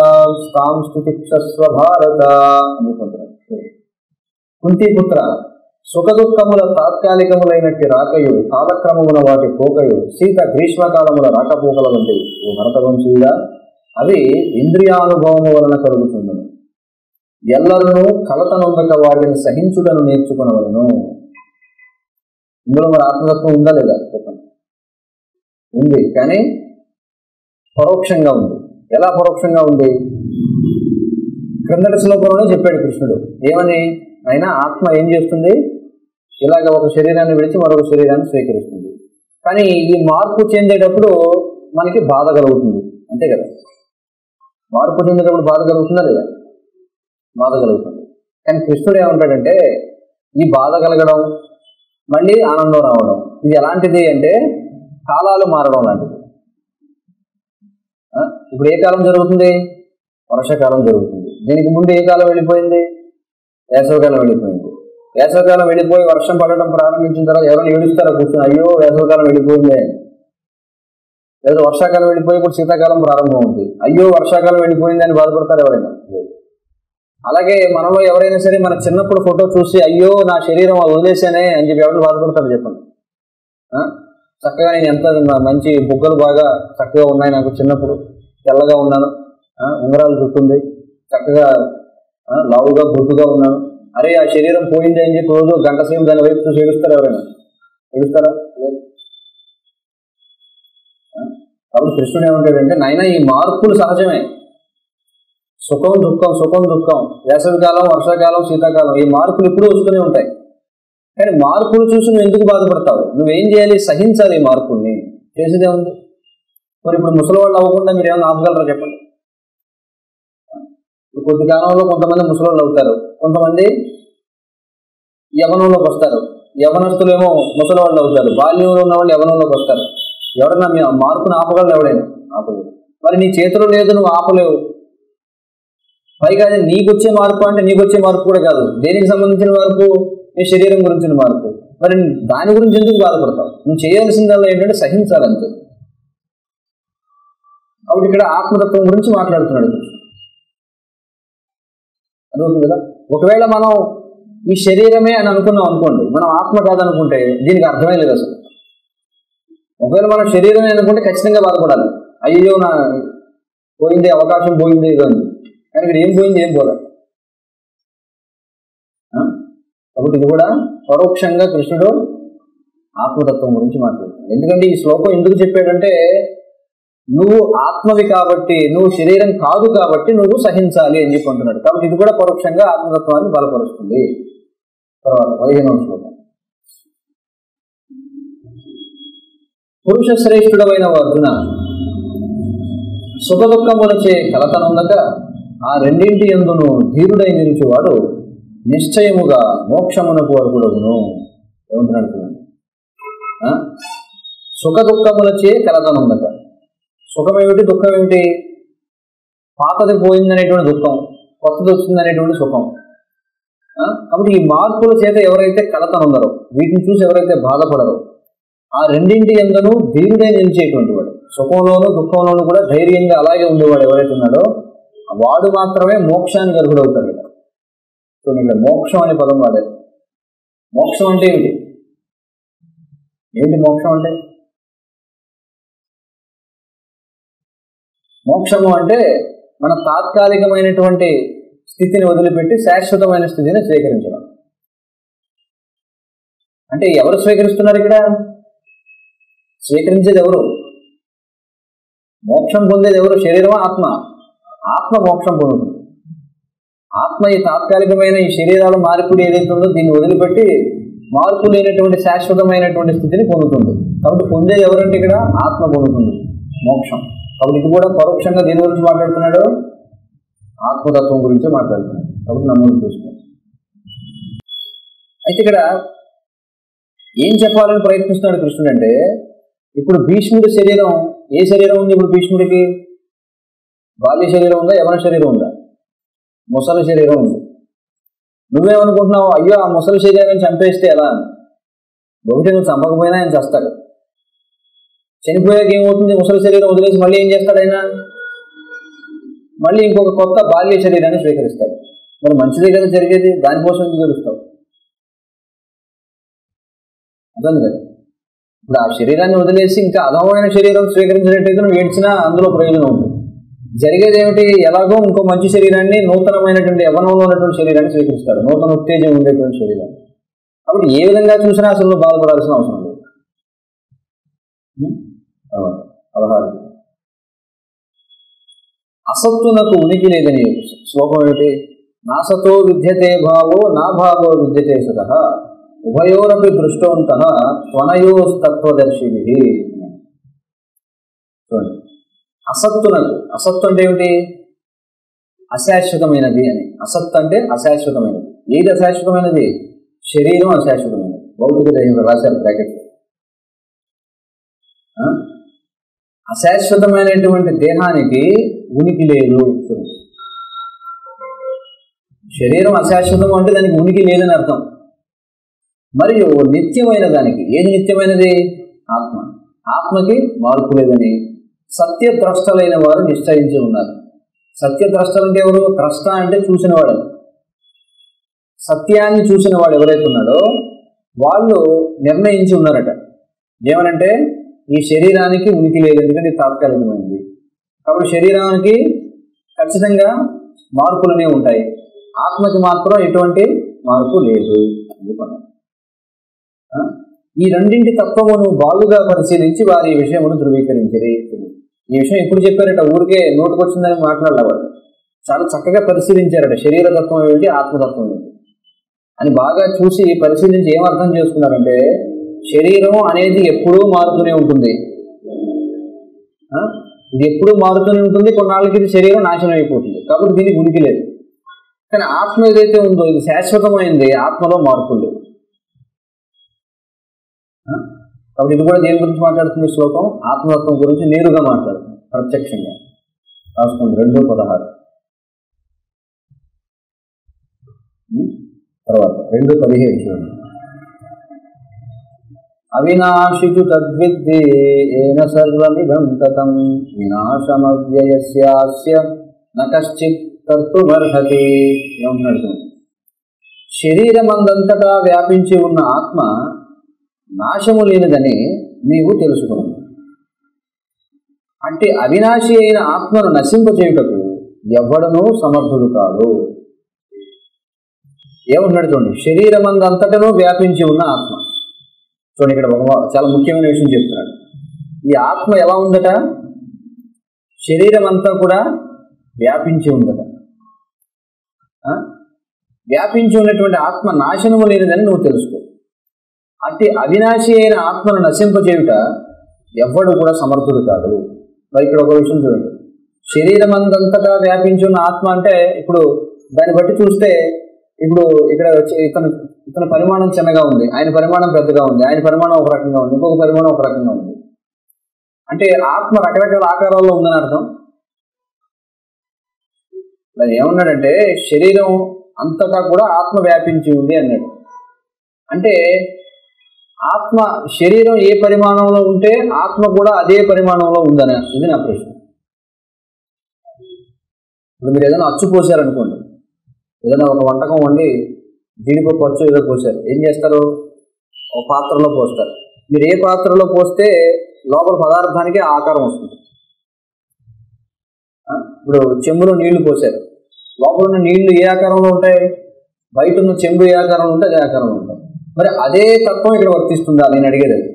నిత్యాం స్థుతిక్షస్వ భారత అని చెప్తున్నాడు కుంతిపుత్ర సుఖదుఖముల తాత్కాలికములైనట్టి రాకయు కాలక్రమమున వాటి పోకయు శీత గ్రీష్మకాలముల రాకపోకల వంటివి ఓ భరత వంశీయుడా అవి ఇంద్రియానుభవము వలన కలుగుతుండను ఎల్లరూ కలత నొందక వాటిని సహించుటను నేర్చుకునవలను ఇందులో మరి ఆత్మతత్వం ఉందా లేదా చెప్పండి ఉంది కానీ పరోక్షంగా ఉంది ఎలా పరోక్షంగా ఉంది క్రిందటి శ్లోకంలోనే చెప్పాడు కృష్ణుడు ఏమని అయినా ఆత్మ ఏం చేస్తుంది ఇలాగ ఒక శరీరాన్ని విడిచి మరొక శరీరాన్ని స్వీకరిస్తుంది కానీ ఈ మార్పు చెందేటప్పుడు మనకి బాధ కలుగుతుంది అంతే కదా మార్పు చెందేటప్పుడు బాధ కలుగుతుందా లేదా బాధ కలుగుతుంది కానీ కృష్ణుడు ఏమంటాడంటే ఈ బాధ కలగడం మళ్ళీ ఆనందం రావడం ఇది ఎలాంటిది అంటే కాలాలు మారడం లాంటిది ఆ? ఇప్పుడు ఏ కాలం జరుగుతుంది వర్షాకాలం జరుగుతుంది దీనికి ముందు ఏ కాలం వెళ్ళిపోయింది వేసవకాలం వెళ్ళిపోయింది వేసవకాలం వెళ్ళిపోయి వర్షం పడడం ప్రారంభించిన తర్వాత ఎవరైనా ఏడుస్తారా కూర్చొని అయ్యో వేసవకాలం వెళ్ళిపోయింది అని. లేదా వర్షాకాలం వెళ్ళిపోయి ఇప్పుడు శీతాకాలం ప్రారంభం ఉంది అయ్యో వర్షాకాలం వెళ్ళిపోయింది అని బాధపడతారు ఎవరైనా లేదు. అలాగే మనలో ఎవరైనా సరే మన చిన్నప్పుడు ఫోటో చూసి అయ్యో నా శరీరం అది వదిలేసానే అని చెప్పి ఎవరు బాధపడతారు చెప్పండి ఆ? చక్కగా నేను ఎంత మ- మంచి బుగ్గలు బాగా చక్కగా ఉన్నాయి నాకు చిన్నప్పుడు తెల్లగా ఉన్నాను ఆ? ఉంగరాలు చుట్టుంది చక్కగా ఆ, లావుగా బొద్దుగా ఉన్నాను అరే ఆ శరీరం పోయింది అని చెప్పి రోజు గంట సేపు దాని వైపు చూసి ఏడుస్తారా ఎవరైనా ఏడుస్తారా లేదు ఆ? కాబట్టి కృష్ణుడు ఏమంటాడంటే నాయన ఈ మార్పులు సహజమే సుఖం దుఃఖం సుఖం దుఃఖం వేసవికాలం వర్షాకాలం శీతాకాలం ఈ మార్పులు ఇప్పుడు వస్తూనే ఉంటాయి కానీ మార్పులు చూసి నువ్వు ఎందుకు బాధపడతావు నువ్వేం చేయాలి సహించాలి ఈ మార్పుల్ని చేసేదే ఉంది మరి ఇప్పుడు ముసలి వాళ్ళు అవ్వకుండా మీరు ఏమైనా ఆపగలరా చెప్పండి ఇప్పుడు కొద్ది కాలంలో కొంతమంది ముసలోళ్ళు అవుతారు కొంతమంది యవనంలోకి వస్తారు యవనస్తులేమో ముసలి వాళ్ళు అవుతారు బాల్యంలో ఉన్న వాళ్ళు యవనంలోకి వస్తారు ఎవరైనా మీ మార్పును ఆపగలరు ఎవడైనా ఆపలేరు మరి నీ చేతిలో లేదు నువ్వు ఆపలేవు పైగా అది నీకు వచ్చే మార్పు అంటే నీకు వచ్చే మార్పు కూడా కాదు దేనికి సంబంధించిన మార్పు నీ శరీరం గురించిన మార్పు మరి దాని గురించి ఎందుకు బాధపడతావు నువ్వు చేయాల్సిందల్లా ఏంటంటే సహించాలంతే కాబట్టి ఇక్కడ ఆత్మతత్వం గురించి మాట్లాడుతున్నాడు కృష్ణుడు. అర్థమవుతుంది కదా ఒకవేళ మనం ఈ శరీరమే అని అనుకున్నాం అనుకోండి మనం ఆత్మ కాదనుకుంటే దీనికి అర్థమే లేదు అసలు ఒకవేళ మనం శరీరమే అనుకుంటే ఖచ్చితంగా బాధపడాలి అయ్యో నా పోయింది అవకాశం పోయింది ఇది అని కానీ ఇక్కడ ఏం పోయింది ఏం పోలే ఆ? కాబట్టి ఇది కూడా పరోక్షంగా కృష్ణుడు ఆత్మతత్వం గురించి మాట్లాడుతున్నాడు ఎందుకంటే ఈ శ్లోకం ఎందుకు చెప్పాడంటే నువ్వు ఆత్మవి కాబట్టి నువ్వు శరీరం కాదు కాబట్టి నువ్వు సహించాలి అని చెప్పి అంటున్నాడు కాబట్టి ఇది కూడా పరోక్షంగా ఆత్మతత్వాన్ని బలపరుస్తుంది తర్వాత పదిహేనవ శ్లోకం పురుష శ్రేష్ఠుడమైన అర్జున సుఖ దుఃఖములచే కలతనుందక ఆ రెండింటి ఎందును ధీరుడై నిలిచేవాడు నిశ్చయముగా మోక్షమునకు అడుగుడగును ఏమంటున్నాడు చూడండి ఆ? సుఖ దుఃఖములచే కలతనుందక సుఖం ఏమిటి దుఃఖం ఏమిటి పాతది పోయిందనేటువంటి దుఃఖం కొత్తది వచ్చిందనేటువంటి సుఖం ఆ? కాబట్టి ఈ మార్పుల చేత ఎవరైతే కలతనుందరో వీటిని చూసి ఎవరైతే బాధపడరో ఆ రెండింటి ఎందును ధీరుడై నిలిచేటువంటి వాడు సుఖంలోనూ దుఃఖంలోనూ కూడా ధైర్యంగా అలాగే ఉండేవాడు ఎవరైతే ఉన్నాడో వాడు మాత్రమే మోక్షానికి అర్హుడవుతాడు ఇక్కడ చూడండి ఇక్కడ మోక్షం అనే పదం వాడారు మోక్షం అంటే ఏమిటి ఏంటి మోక్షం అంటే మోక్షము అంటే మన తాత్కాలికమైనటువంటి స్థితిని వదిలిపెట్టి శాశ్వతమైన స్థితిని స్వీకరించడం అంటే ఎవరు స్వీకరిస్తున్నారు ఇక్కడ స్వీకరించేది ఎవరు మోక్షం పొందేది ఎవరు శరీరమా ఆత్మ ఆత్మ మోక్షం పొందుతుంది ఆత్మ ఈ తాత్కాలికమైన ఈ శరీరాల మార్పుడు ఏదైతే ఉందో దీన్ని వదిలిపెట్టి మార్పు లేనటువంటి శాశ్వతమైనటువంటి స్థితిని పొందుతుంది కాబట్టి పొందేది ఎవరంటే ఇక్కడ ఆత్మ పొందుతుంది మోక్షం కాబట్టి ఇది కూడా పరోక్షంగా దేని గురించి మాట్లాడుతున్నాడు ఆత్మతత్వం గురించి మాట్లాడుతున్నాడు కాబట్టి నమోదు చేసుకోండి అయితే ఇక్కడ ఏం చెప్పాలని ప్రయత్నిస్తున్నాడు కృష్ణుడు అంటే ఇప్పుడు భీష్ముడి శరీరం ఏ శరీరం ఉంది ఇప్పుడు భీష్ముడికి బాల్య శరీరం ఉందా యవన శరీరం ఉందా ముసలి శరీరం ఉంది నువ్వేమనుకుంటున్నావు అయ్యో ఆ ముసలి శరీరాన్ని చంపేస్తే ఎలా అని ఒకటి నువ్వు చంపకపోయినా ఆయన చేస్తాడు చనిపోయాక ఏమవుతుంది ముసలి శరీరం వదిలేసి మళ్ళీ ఏం చేస్తాడు ఆయన మళ్ళీ ఇంకొక కొత్త బాల్య శరీరాన్ని స్వీకరిస్తాడు మరి మంచిదే కదా జరిగేది దానికోసం ఎందుకు గెలుస్తావు అర్థం కదా ఇప్పుడు ఆ శరీరాన్ని వదిలేసి ఇంకా అధమైన శరీరం స్వీకరించినట్టయితే నువ్వు ఏడ్చినా అందులో ప్రయోజనం ఉంది జరిగేది ఏమిటి ఎలాగో ఇంకో మంచి శరీరాన్ని నూతనమైనటువంటి యవనంలో ఉన్నటువంటి శరీరాన్ని స్వీకరిస్తాడు నూతన ఉత్తేజం ఉండేటువంటి శరీరాన్ని కాబట్టి ఏ విధంగా చూసినా అసలు నువ్వు బాధపడాల్సిన అవసరం లేదు ఉం? తర్వాత పదహారు అసత్తునకు ఉనికి లేదని శ్లోకం ఏమిటి నాసతో విద్యతే భావో నా భావో విద్యతే సత ఉభయోరపి దృష్టవంత త్వనయోస్తత్వదర్శిభి చూడండి అసత్తునకు అసత్తు అంటే ఏమిటి అశాశ్వతమైనది అని అసత్తు అంటే అశాశ్వతమైనది ఏది అశాశ్వతమైనది శరీరం అశాశ్వతమైనది భౌతిక దేహంలో రాశారు బ్రాకెట్ అశాశ్వతమైనటువంటి దేహానికి ఉనికి లేదు శరీరం అశాశ్వతం అంటే దానికి ఉనికి లేదని అర్థం మరియు నిత్యమైన దానికి ఏది నిత్యమైనది ఆత్మ ఆత్మకి మార్పు లేదని సత్యద్రష్టలైన వారు నిశ్చయించి ఉన్నారు సత్యద్రష్టలు అంటే ఎవరు ద్రష్ట అంటే చూసినవాడు సత్యాన్ని చూసిన వాడు ఎవరైతే ఉన్నాడో వాళ్ళు నిర్ణయించి ఉన్నారట ఏమనంటే ఈ శరీరానికి ఉనికి లేదు ఎందుకంటే ఇది తాత్కాలికమైంది కాబట్టి శరీరానికి ఖచ్చితంగా మార్పులనే ఉంటాయి ఆత్మకి మాత్రం ఎటువంటి మార్పు లేదు అని చెప్పాను. ఆ? ఈ రెండింటి తత్వమును బాగుగా పరిశీలించి వారి ఈ విషయమును ధృవీకరించరి ఈ విషయం ఎప్పుడు చెప్పారట ఊరికే నోటుకొచ్చిందని మాట్లాడేవాడు చాలా చక్కగా పరిశీలించారట శరీర తత్వం ఏమిటి ఆత్మతత్వం ఏమిటి అని బాగా చూసి పరిశీలించి ఏం అర్థం చేసుకున్నారంటే శరీరం అనేది ఎప్పుడూ మారుతూనే ఉంటుంది ఆ? ఇది ఎప్పుడూ మారుతూనే ఉంటుంది కొన్నాళ్ళకి ఇది శరీరం నాశనం అయిపోతుంది కాబట్టి దీనికి ఉనికి లేదు కానీ ఆత్మ ఏదైతే ఉందో ఇది శాశ్వతమైంది ఆత్మలో మార్పులు లేవు ఆ? కాబట్టి ఇది కూడా దేని గురించి మాట్లాడుతుంది శ్లోకం ఆత్మతత్వం గురించి నేరుగా మాట్లాడుతుంది ప్రత్యక్షంగా రాసుకోండి రెండో పదహారు ఉం? తర్వాత రెండు పదిహేడు చూడండి అవినాశితు తద్విద్ది ఏన సర్వమిదం తతం వినాశమవ్యయస్యాస్య న కశ్చిత్ కర్తుమర్హతి ఏమంటున్నాడు చూడండి. శరీరమందంతటా వ్యాపించి ఉన్న ఆత్మ నాశము లేనిదని నీవు తెలుసుకున్నావు అంటే అవినాశి అయిన ఆత్మను నశింపచేయుటకు ఎవ్వడనూ సమర్థుడు కాడు ఏమంటున్నాడు చూడండి శరీరమందంతటను వ్యాపించి ఉన్న ఆత్మ చూడండి ఇక్కడ ఒక చాలా ముఖ్యమైన విషయం చెప్తున్నాడు ఈ ఆత్మ ఎలా ఉందట శరీరం అంతా కూడా వ్యాపించి ఉందట ఆ? వ్యాపించి ఉన్నటువంటి ఆత్మ నాశనము లేనిదని నువ్వు తెలుసుకో అట్టి అవినాశి అయిన ఆత్మను నశింపచేయుట ఎవ్వడు కూడా సమర్థుడు కాదు మరి ఇక్కడ ఒక విషయం చూడండి శరీరం అందంతటా వ్యాపించి ఉన్న ఆత్మ అంటే ఇప్పుడు దాన్ని బట్టి చూస్తే ఇప్పుడు ఇక్కడ వచ్చే- ఇతను ఇతని పరిమాణం చిన్నగా ఉంది ఆయన పరిమాణం పెద్దగా ఉంది ఆయన పరిమాణం ఒక రకంగా ఉంది ఇంకొక పరిమాణం ఒక రకంగా ఉంది అంటే ఆత్మ రకరకాల ఆకారాల్లో ఉందని అర్థం ఇలా ఏమన్నాడంటే శరీరం అంతటా కూడా ఆత్మ వ్యాపించి ఉంది అన్నాడు అంటే ఆత్మ శరీరం ఏ పరిమాణంలో ఉంటే ఆత్మ కూడా అదే పరిమాణంలో ఉందని ఇది నా ప్రశ్న ఇప్పుడు మీరు ఏదైనా అచ్చు పోసారనుకోండి ఏదైనా ఒక వంటకం వండి జీడిపప్పు అచ్చు ఏదో పోసారు ఏం చేస్తారు ఒక పాత్రలో పోస్తారు మీరు ఏ పాత్రలో పోస్తే లోపల పదార్థానికి ఆ ఆకారం వస్తుంది ఆ? ఇప్పుడు చెంబులో నీళ్లు పోసారు లోపల ఉన్న నీళ్లు ఏ ఆకారంలో ఉంటాయి బయట ఉన్న చెంబు ఏ ఆకారంలో ఉంటే అదే ఆకారంలో ఉంటాయి మరి అదే తత్వం ఇక్కడ వర్తిస్తుందా నేను అడిగేది అది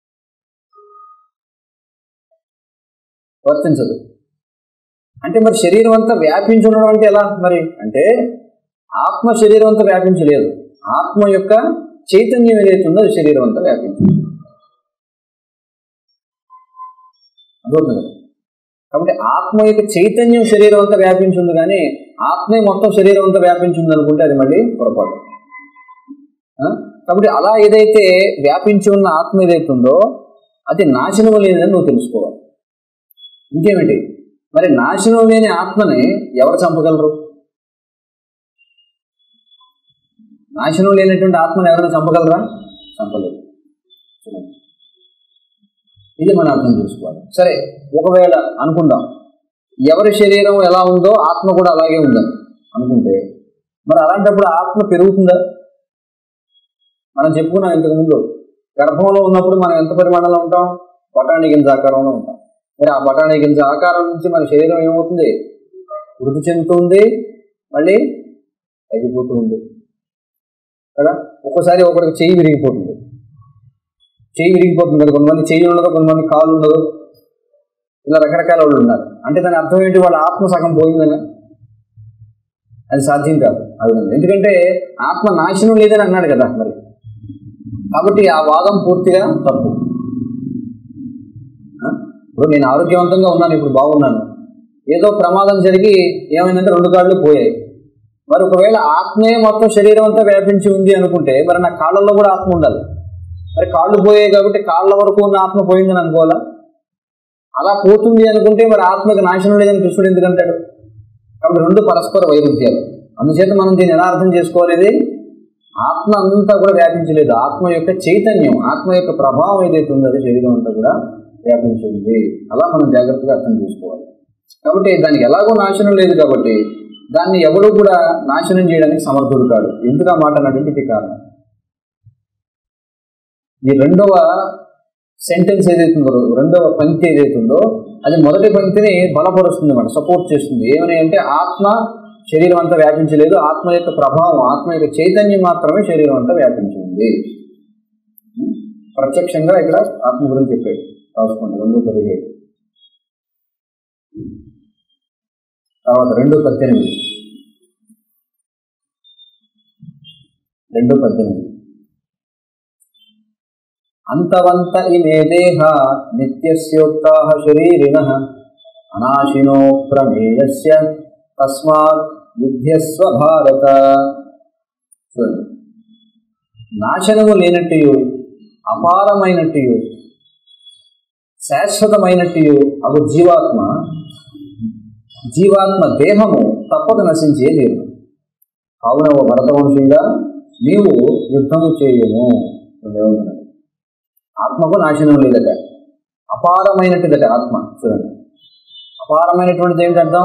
వర్తించదు అంటే మరి శరీరం అంతా వ్యాపించి ఉండడం అంటే ఎలా మరి అంటే ఆత్మ శరీరం అంతా వ్యాపించలేదు ఆత్మ యొక్క చైతన్యం ఏదైతే ఉందో అది శరీరం అంతా వ్యాపించింది అర్థమవుతుంది కదా? కాబట్టి ఆత్మ యొక్క చైతన్యం శరీరం అంతా వ్యాపించింది కానీ ఆత్మే మొత్తం శరీరం అంతా వ్యాపించింది అనుకుంటే అది మళ్ళీ పొరపాటు ఆ? కాబట్టి అలా ఏదైతే వ్యాపించి ఉన్న ఆత్మ ఏదైతే ఉందో అది నాశనం లేదని నువ్వు తెలుసుకోవాలి ఇంకేమిటి మరి నాశనం లేని ఆత్మని ఎవరు చంపగలరు నాశనం లేనటువంటి ఆత్మను ఎవరైనా చంపగలరా చంపలేరు ఇది మనం అర్థం చేసుకోవాలి సరే ఒకవేళ అనుకుందాం ఎవరి శరీరం ఎలా ఉందో ఆత్మ కూడా అలాగే ఉందని అనుకుంటే మరి అలాంటప్పుడు ఆత్మ పెరుగుతుందా మనం చెప్పుకున్నాం ఇంతకుముందు గర్భంలో ఉన్నప్పుడు మనం ఎంత పరిమాణంలో ఉంటాం బఠానీ గింజ ఆకారంలో ఉంటాం మరి ఆ బఠానీ గింజ ఆకారం నుంచి మన శరీరం ఏమవుతుంది వృద్ధి చెందుతుంది మళ్ళీ తగ్గిపోతూ ఉంది కదా ఒక్కోసారి ఒకరికి చెయ్యి విరిగిపోతుంది చెయ్యి విరిగిపోతుంది కదా కొంతమంది చెయ్యి ఉండదు కొంతమంది కాలు ఉండదు ఇలా రకరకాల వాళ్ళు ఉన్నారు అంటే దాని అర్థం ఏంటి వాళ్ళ ఆత్మ సగం పోయిందని అది సాధ్యం కాదు ఆ విధంగా ఎందుకంటే ఆత్మ నాశనం లేదని అన్నాడు కదా మరి కాబట్టి ఆ వాదం పూర్తిగా తప్పు ఆ? ఇప్పుడు నేను ఆరోగ్యవంతంగా ఉన్నాను ఇప్పుడు బాగున్నాను ఏదో ప్రమాదం జరిగి ఏమైందంటే రెండు కాళ్ళు పోయాయి మరి ఒకవేళ ఆత్మే మొత్తం శరీరం అంతా వ్యాపించి ఉంది అనుకుంటే మరి నా కాళ్ళల్లో కూడా ఆత్మ ఉండాలి మరి కాళ్ళు పోయాయి కాబట్టి కాళ్ళ వరకు ఉన్న ఆత్మ పోయిందని అనుకోవాలా అలా పోతుంది అనుకుంటే మరి ఆత్మకి నాశనం లేదని కృష్ణుడు ఎందుకంటాడు కాబట్టి రెండు పరస్పర వైరుధ్యాలు అందుచేత మనం దీన్ని ఎలా అర్థం చేసుకోవాలి ఆత్మ అంతా కూడా వ్యాపించలేదు ఆత్మ యొక్క చైతన్యం ఆత్మ యొక్క ప్రభావం ఏదైతే ఉందో అది శరీరం అంతా కూడా వ్యాపించి ఉంది అలా మనం జాగ్రత్తగా అర్థం చేసుకోవాలి కాబట్టి దానికి ఎలాగో నాశనం లేదు కాబట్టి దాన్ని ఎవడు కూడా నాశనం చేయడానికి సమర్థుడు కాడు ఎందుకు ఆ మాట అన్నటువంటి ఇది కారణం ఈ రెండవ సెంటెన్స్ ఏదైతుందో రెండవ పంక్తి ఏదైతుందో అది మొదటి పంక్తిని బలపరుస్తుంది అన్నమాట సపోర్ట్ చేస్తుంది ఏమని అంటే ఆత్మ శరీరం అంతా వ్యాపించలేదు ఆత్మ యొక్క ప్రభావం ఆత్మ యొక్క చైతన్యం మాత్రమే శరీరం అంతా వ్యాపించి ఉంది ప్రత్యక్షంగా ఇక్కడ ఆత్మ గురించి చెప్పాడు రాసుకోండి రెండు పదిహేడు తర్వాత రెండు పద్దెనిమిది రెండు పద్దెనిమిది అంతవంత ఇమే దేహ నిత్యస్యోక్తా శరీరిణ అనాశినో ప్రమేయస్య తస్మాత్ యుద్ధస్వ భారత చూడండి నాశనము లేనట్టు అపారమైనట్టు శాశ్వతమైనట్టు అగు జీవాత్మ జీవాత్మ దేహము తప్పక నశించే తీరు కావున ఓ భరతవంశీయుడా నీవు యుద్ధము చేయము దేవుడు ఆత్మకు నాశనం లేదట అపారమైనట్టుదట ఆత్మ చూడండి అపారమైనటువంటిది ఏంటి అర్థం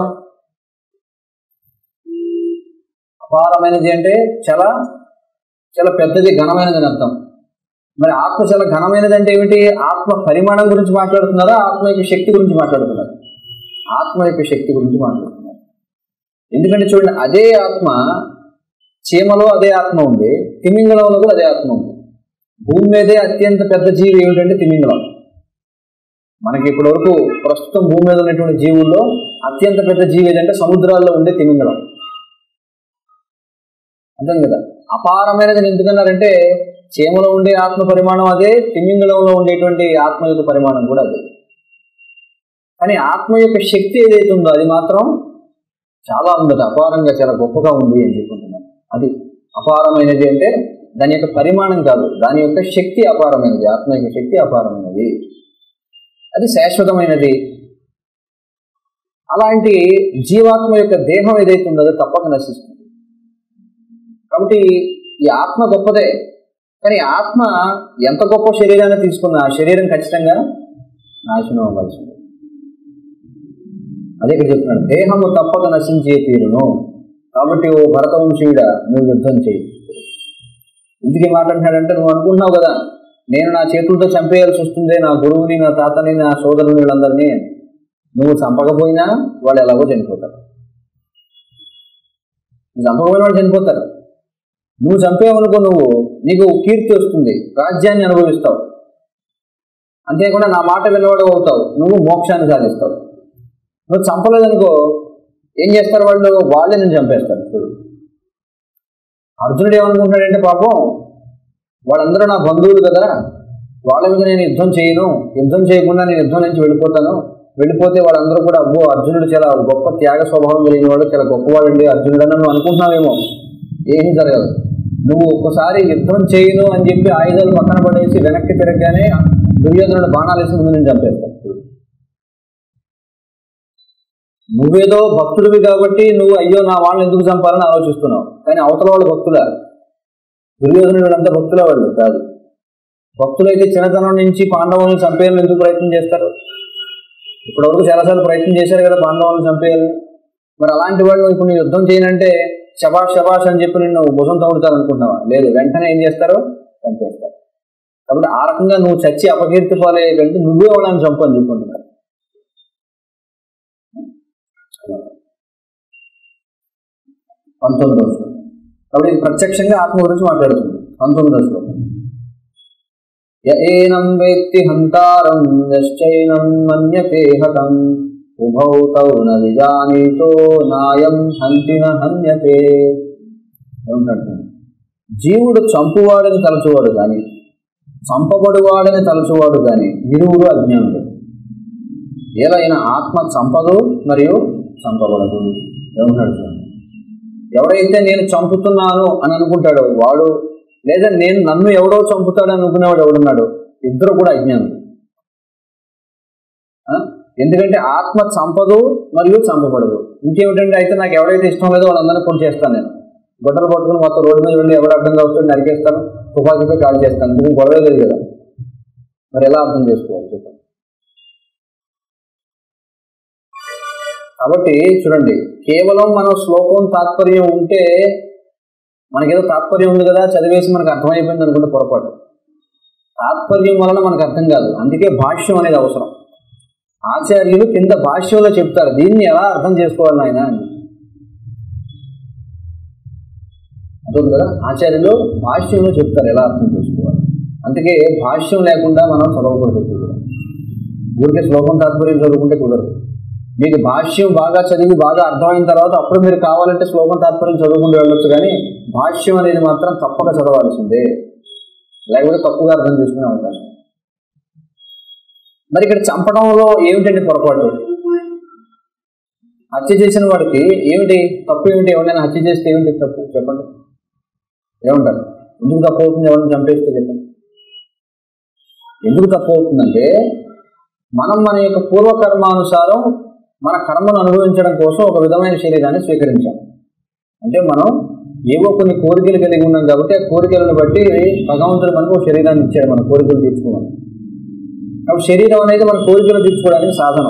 అపారమైనది అంటే చాలా చాలా పెద్దది ఘనమైనది అని అర్థం మరి ఆత్మ చాలా ఘనమైనది అంటే ఏమిటి ఆత్మ పరిమాణం గురించి మాట్లాడుతున్నారా ఆత్మ యొక్క శక్తి గురించి మాట్లాడుతున్నారు ఆత్మ యొక్క శక్తి గురించి మాట్లాడుతున్నారు ఎందుకంటే చూడండి అదే ఆత్మ చీమలో అదే ఆత్మ ఉంది తిమింగలంలో కూడా అదే ఆత్మ ఉంది భూమి మీదే అత్యంత పెద్ద జీవి ఏమిటంటే తిమింగలం మనకి ఇప్పటి వరకు ప్రస్తుతం భూమి మీద ఉన్నటువంటి జీవుల్లో అత్యంత పెద్ద జీవి ఏదంటే సముద్రాల్లో ఉండే తిమింగలం అర్థం కదా అపారమైనది అని ఎందుకన్నారంటే చీమలో ఉండే ఆత్మ పరిమాణం అదే తిమింగలంలో ఉండేటువంటి ఆత్మ యొక్క పరిమాణం కూడా అదే కానీ ఆత్మ యొక్క శక్తి ఏదైతే ఉందో అది మాత్రం చాలా ఉందట అపారంగా చాలా గొప్పగా ఉంది అని చెప్పుకుంటున్నాను అది అపారమైనది అంటే దాని యొక్క పరిమాణం కాదు దాని యొక్క శక్తి అపారమైనది ఆత్మ యొక్క శక్తి అపారమైనది అది శాశ్వతమైనది అలాంటి జీవాత్మ యొక్క దేహం ఏదైతే ఉందో అది తప్పక నశిస్తుంది కాబట్టి ఈ ఆత్మ గొప్పదే కానీ ఆత్మ ఎంత గొప్ప శరీరాన్ని తీసుకున్నా ఆ శరీరం ఖచ్చితంగా నాశనం అవ్వాల్సిందే అదే ఇక్కడ చెప్తున్నాడు దేహము తప్పక నశించే తీరును కాబట్టి ఓ భరతవంశీయుడ నువ్వు యుద్ధం చేయి ఎందుకు మాట్లాడినాడంటే నువ్వు అనుకుంటున్నావు కదా నేను నా చేతులతో చంపేయాల్సి వస్తుంది నా గురువుని నా తాతని నా సోదరుని వీళ్ళందరినీ నువ్వు చంపకపోయినా వాళ్ళు ఎలాగో చనిపోతారు నువ్వు చంపకపోయిన వాళ్ళు చనిపోతారు నువ్వు చంపేవనుకో నువ్వు నీకు కీర్తి వస్తుంది రాజ్యాన్ని అనుభవిస్తావు అంతేకాకుండా నా మాట వినవాడు అవుతావు నువ్వు మోక్షాన్ని సాధిస్తావు నువ్వు చంపలేదనుకో ఏం చేస్తారు వాళ్ళు వాళ్ళే నేను చంపేస్తారు చూడు అర్జునుడు ఏమనుకుంటాడంటే పాపం వాళ్ళందరూ నా బంధువులు కదా వాళ్ళ మీద నేను యుద్ధం చేయను యుద్ధం చేయకుండా నేను యుద్ధం నుంచి వెళ్ళిపోతాను వెళ్ళిపోతే వాళ్ళందరూ కూడా అబ్బో అర్జునుడు చాలా గొప్ప త్యాగ స్వభావం కలిగిన వాడు చాలా గొప్పవాడండి అర్జునుడు అని నువ్వు అనుకుంటున్నావేమో ఏమీ జరగదు నువ్వు ఒక్కసారి యుద్ధం చేయను అని చెప్పి ఆయుధాలు పక్కన పడేసి వెనక్కి తిరగగానే దుర్యోధనుడు బాణాలు వేసి ముందు నేను చంపేస్తాడు నువ్వేదో భక్తుడివి కాబట్టి నువ్వు అయ్యో నా వాళ్ళని ఎందుకు చంపాలని ఆలోచిస్తున్నావు కానీ అవతల వాళ్ళు భక్తుల దుర్యోధనుడు అంతా భక్తుల వాళ్ళు కాదు భక్తులైతే చిన్నతనం నుంచి పాండవులను చంపేయాలని ఎందుకు ప్రయత్నం చేస్తారు ఇప్పటివరకు చాలాసార్లు ప్రయత్నం చేశారు కదా పాండవులను చంపేయాలని మరి అలాంటి వాళ్ళు ఇప్పుడు నేను యుద్ధం చేయనంటే శబాష్ శబాష్ అని చెప్పి నిన్ను భుజం తగులుతారు అనుకుంటున్నావా లేదు వెంటనే ఏం చేస్తారు చంపేస్తారు కాబట్టి ఆ రకంగా నువ్వు చచ్చి అపకీర్తి పాలయ్యే కంటే నువ్వే వాళ్ళని చంపు అని చెప్పుకుంటున్నారు పంతొమ్మిదవ శ్లోకం కాబట్టి ఇది ప్రత్యక్షంగా ఆత్మ గురించి మాట్లాడుతుంది పంతొమ్మిదవ శ్లోకం ఏనం వేత్తి హంతారం యశ్చైనం మన్యతే హతం ఉభౌ తౌ న విజానీతో నాయం హంతిన హన్యతే ఏమంటాడు జీవుడు చంపువాడని తలచువాడు కానీ చంపబడువాడని తలచువాడు కానీ ఇరువురు అజ్ఞానుడు ఏదైనా ఆత్మ చంపదు మరియు చంపబడదు ఏమంటాడు చూడండి ఎవడైతే నేను చంపుతున్నాను అని అనుకుంటాడో వాడు లేదా నేను నన్ను ఎవడో చంపుతాడు అనుకునేవాడు ఎవడున్నాడు ఇద్దరు కూడా అజ్ఞానులు ఆ? ఎందుకంటే ఆత్మ చంపదు మరియు చంపబడదు ఇంకేమిటంటే అయితే నాకు ఎవడైతే ఇష్టం లేదో వాళ్ళందరినీ కొన్ని చేస్తాను నేను గొడ్డలు పట్టుకుని మొత్తం రోడ్డు మీద వెళ్ళి ఎవరు అడ్డంగా వస్తాడు నరికేస్తాను తుపాకీతో కాల్ చేస్తాను ఇది గొడవ లేదు కదా మరి ఎలా అర్థం చేసుకోవాలి చెప్పండి కాబట్టి చూడండి కేవలం మనం శ్లోకం తాత్పర్యం ఉంటే మనకేదో తాత్పర్యం ఉంది కదా చదివేసి మనకు అర్థమైపోయింది అనుకుంటే పొరపాటు తాత్పర్యం వలన మనకు అర్థం కాదు అందుకే భాష్యం అనేది అవసరం ఆచార్యులు కింద భాష్యంలో చెప్తారు దీన్ని ఎలా అర్థం చేసుకోవాలి నాయన అని అర్థం కదా ఆచార్యులు భాష్యంలో చెప్తారు ఎలా అర్థం చేసుకోవాలి అందుకే భాష్యం లేకుండా మనం చదవకూడదు ఎప్పుడు కూడా. ఊరికే శ్లోకం తాత్పర్యం చదువుకుంటే కుదరదు మీకు భాష్యం బాగా చదివి బాగా అర్థమైన తర్వాత అప్పుడు మీరు కావాలంటే శ్లోకం తాత్పర్యం చదువుకుంటూ వెళ్ళొచ్చు కానీ భాష్యం అనేది మాత్రం తప్పక చదవాల్సిందే లేకపోతే తప్పుగా అర్థం చేసుకునే అవకాశం మరి ఇక్కడ చంపడంలో ఏమిటండి పొరపాటు హత్య చేసిన వాడికి ఏమిటి తప్పు ఏమిటి ఎవరైనా హత్య చేస్తే ఏమిటి తప్పు చెప్పండి ఏమంటారు ఎందుకు తప్పు అవుతుంది ఎవరిని చంపేస్తే చెప్పండి ఎందుకు తప్పు అవుతుందంటే మనం మన యొక్క పూర్వకర్మానుసారం మన కర్మను అనుభవించడం కోసం ఒక విధమైన శరీరాన్ని స్వీకరించాం అంటే మనం ఏవో కొన్ని కోరికలు కలిగి ఉన్నాం కాబట్టి ఆ కోరికలను బట్టి భగవంతుడు మనకు ఒక శరీరాన్ని ఇచ్చాడు మన కోరికలు తీర్చుకోమని కాబట్టి శరీరం అనేది మన కోరికలు తీర్చుకోవడానికి సాధనం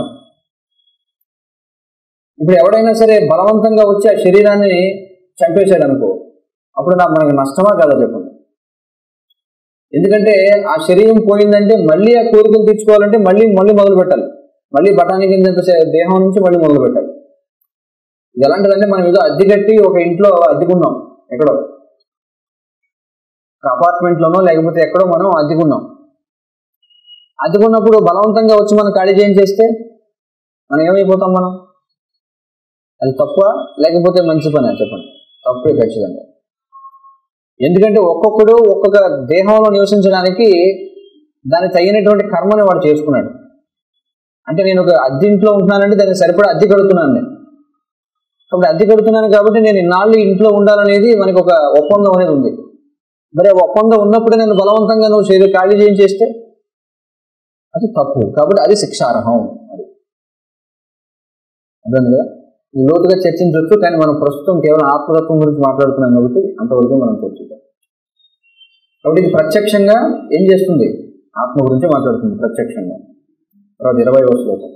ఇప్పుడు ఎవడైనా సరే బలవంతంగా వచ్చి ఆ శరీరాన్ని చంపేశాడు అనుకో అప్పుడు నాకు మనకి నష్టమా కదా చెప్పండి ఎందుకంటే ఆ శరీరం పోయిందంటే మళ్ళీ ఆ కోరికలు తీర్చుకోవాలంటే మళ్ళీ మళ్ళీ మొదలు పెట్టాలి మళ్ళీ బఠానీ కింద దేహం నుంచి మళ్ళీ మొదలు పెట్టాలి ఇది ఎలాంటిదంటే మనం ఏదో అద్దె కట్టి ఒక ఇంట్లో అద్దెకున్నాం ఎక్కడో ఒక అపార్ట్మెంట్లోనో లేకపోతే ఎక్కడో మనం అద్దెకున్నాం అద్దెకున్నప్పుడు బలవంతంగా వచ్చి మనం ఖాళీ చేయించేస్తే మనం ఏమైపోతాం మనం అది తప్ప లేకపోతే మంచి పని చెప్పండి తప్పే ఖచ్చితంగా ఎందుకంటే ఒక్కొక్కడు ఒక్కొక్క దేహంలో నివసించడానికి దానికి తగినటువంటి కర్మని వాడు చేసుకున్నాడు అంటే నేను ఒక అద్దె ఇంట్లో ఉంటున్నానంటే దానికి సరిపడా అద్దె కడుతున్నాను నేను కాబట్టి అద్దె కడుతున్నాను కాబట్టి నేను ఇన్నాళ్ళు ఇంట్లో ఉండాలనేది మనకి ఒక ఒప్పందం అనేది ఉంది మరి ఆ ఒప్పందం ఉన్నప్పుడే నేను బలవంతంగా నువ్వు శరీరం ఖాళీ చేయించేస్తే అది తప్పు కాబట్టి అది శిక్షార్హం అది అర్థం కదా లోతుగా చర్చించవచ్చు కానీ మనం ప్రస్తుతం కేవలం ఆత్మతత్వం గురించి మాట్లాడుతున్నాం కాబట్టి అంతవరకు మనం చర్చిద్దాం కాబట్టి ఇది ప్రత్యక్షంగా ఏం చేస్తుంది ఆత్మ గురించి మాట్లాడుతుంది ప్రత్యక్షంగా తర్వాత ఇరవై శ్లోకం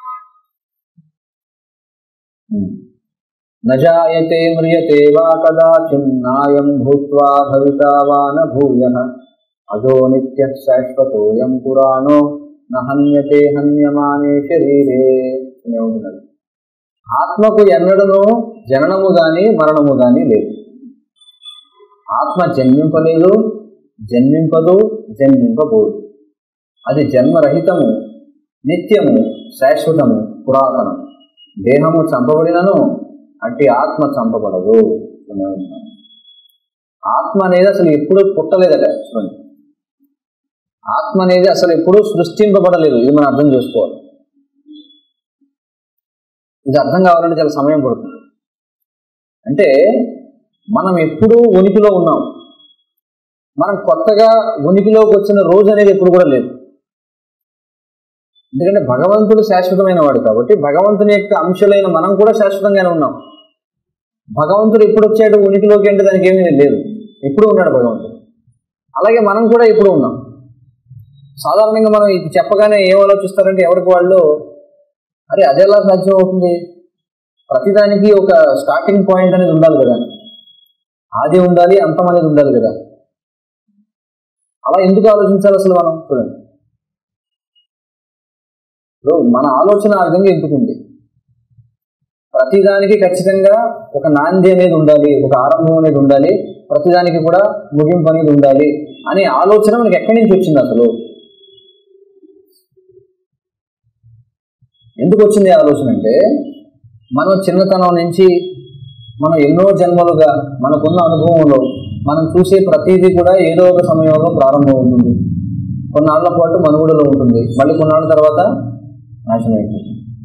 నజాయతే మ్రియతే వా కదాచిన్నాయం భూత్వా భవితా వా న భూయ అజో నిత్య శాశ్వతోయం పురాణో నహన్యతే హన్యమానే శరీరే అని ఉంటున్నది ఆత్మకు ఎన్నడను జననము గాని మరణము గాని లేదు ఆత్మ జన్మింపలేదు జన్మింపదు జన్మింపబోదు అది జన్మరహితము నిత్యము శాశ్వతము పురాతనం దేహము చంపబడినను అట్టి ఆత్మ చంపబడదు అని ఉంటున్నది. ఆత్మ అనేది అసలు ఎప్పుడు పుట్టలేదట చూడండి ఆత్మ అనేది అసలు ఎప్పుడూ సృష్టింపబడలేదు ఇది మనం అర్థం చేసుకోవాలి ఇది అర్థం కావాలంటే చాలా సమయం పడుతుంది అంటే మనం ఎప్పుడూ ఉనికిలో ఉన్నాం మనం కొత్తగా ఉనికిలోకి వచ్చిన రోజు అనేది ఎప్పుడు కూడా లేదు ఎందుకంటే భగవంతుడు శాశ్వతమైన వాడు కాబట్టి భగవంతుని యొక్క అంశలైన మనం కూడా శాశ్వతంగానే ఉన్నాం భగవంతుడు ఎప్పుడు వచ్చాడు ఉనికిలోకి అంటే దానికి ఏమీ లేదు ఎప్పుడు ఉన్నాడు భగవంతుడు అలాగే మనం కూడా ఎప్పుడు ఉన్నాం సాధారణంగా మనం ఇది చెప్పగానే ఏం ఆలోచిస్తారంటే ఎవరికి వాళ్ళు అరే అది ఎలా సాధ్యం అవుతుంది ప్రతిదానికి ఒక స్టార్టింగ్ పాయింట్ అనేది ఉండాలి కదా ఆది ఉండాలి అంతం అనేది ఉండాలి కదా అలా ఎందుకు ఆలోచించాలి అసలు మనం చూడండి ఇప్పుడు మన ఆలోచన ఆ విధంగా ఎందుకుంది ప్రతిదానికి ఖచ్చితంగా ఒక నాంది అనేది ఉండాలి ఒక ఆరంభం అనేది ఉండాలి ప్రతిదానికి కూడా ముగింపు అనేది ఉండాలి అనే ఆలోచన మనకి ఎక్కడి నుంచి వచ్చింది అసలు ఎందుకు వచ్చింది ఈ ఆలోచన అంటే మనం చిన్నతనం నుంచి మనం ఎన్నో జన్మలుగా మనకున్న అనుభవంలో మనం చూసే ప్రతిదీ కూడా ఏదో ఒక సమయంలో ప్రారంభం అవుతుంది కొన్నాళ్ల పాటు మనుగడలో ఉంటుంది మళ్ళీ కొన్నాళ్ళ తర్వాత నాశనం అయిపోతుంది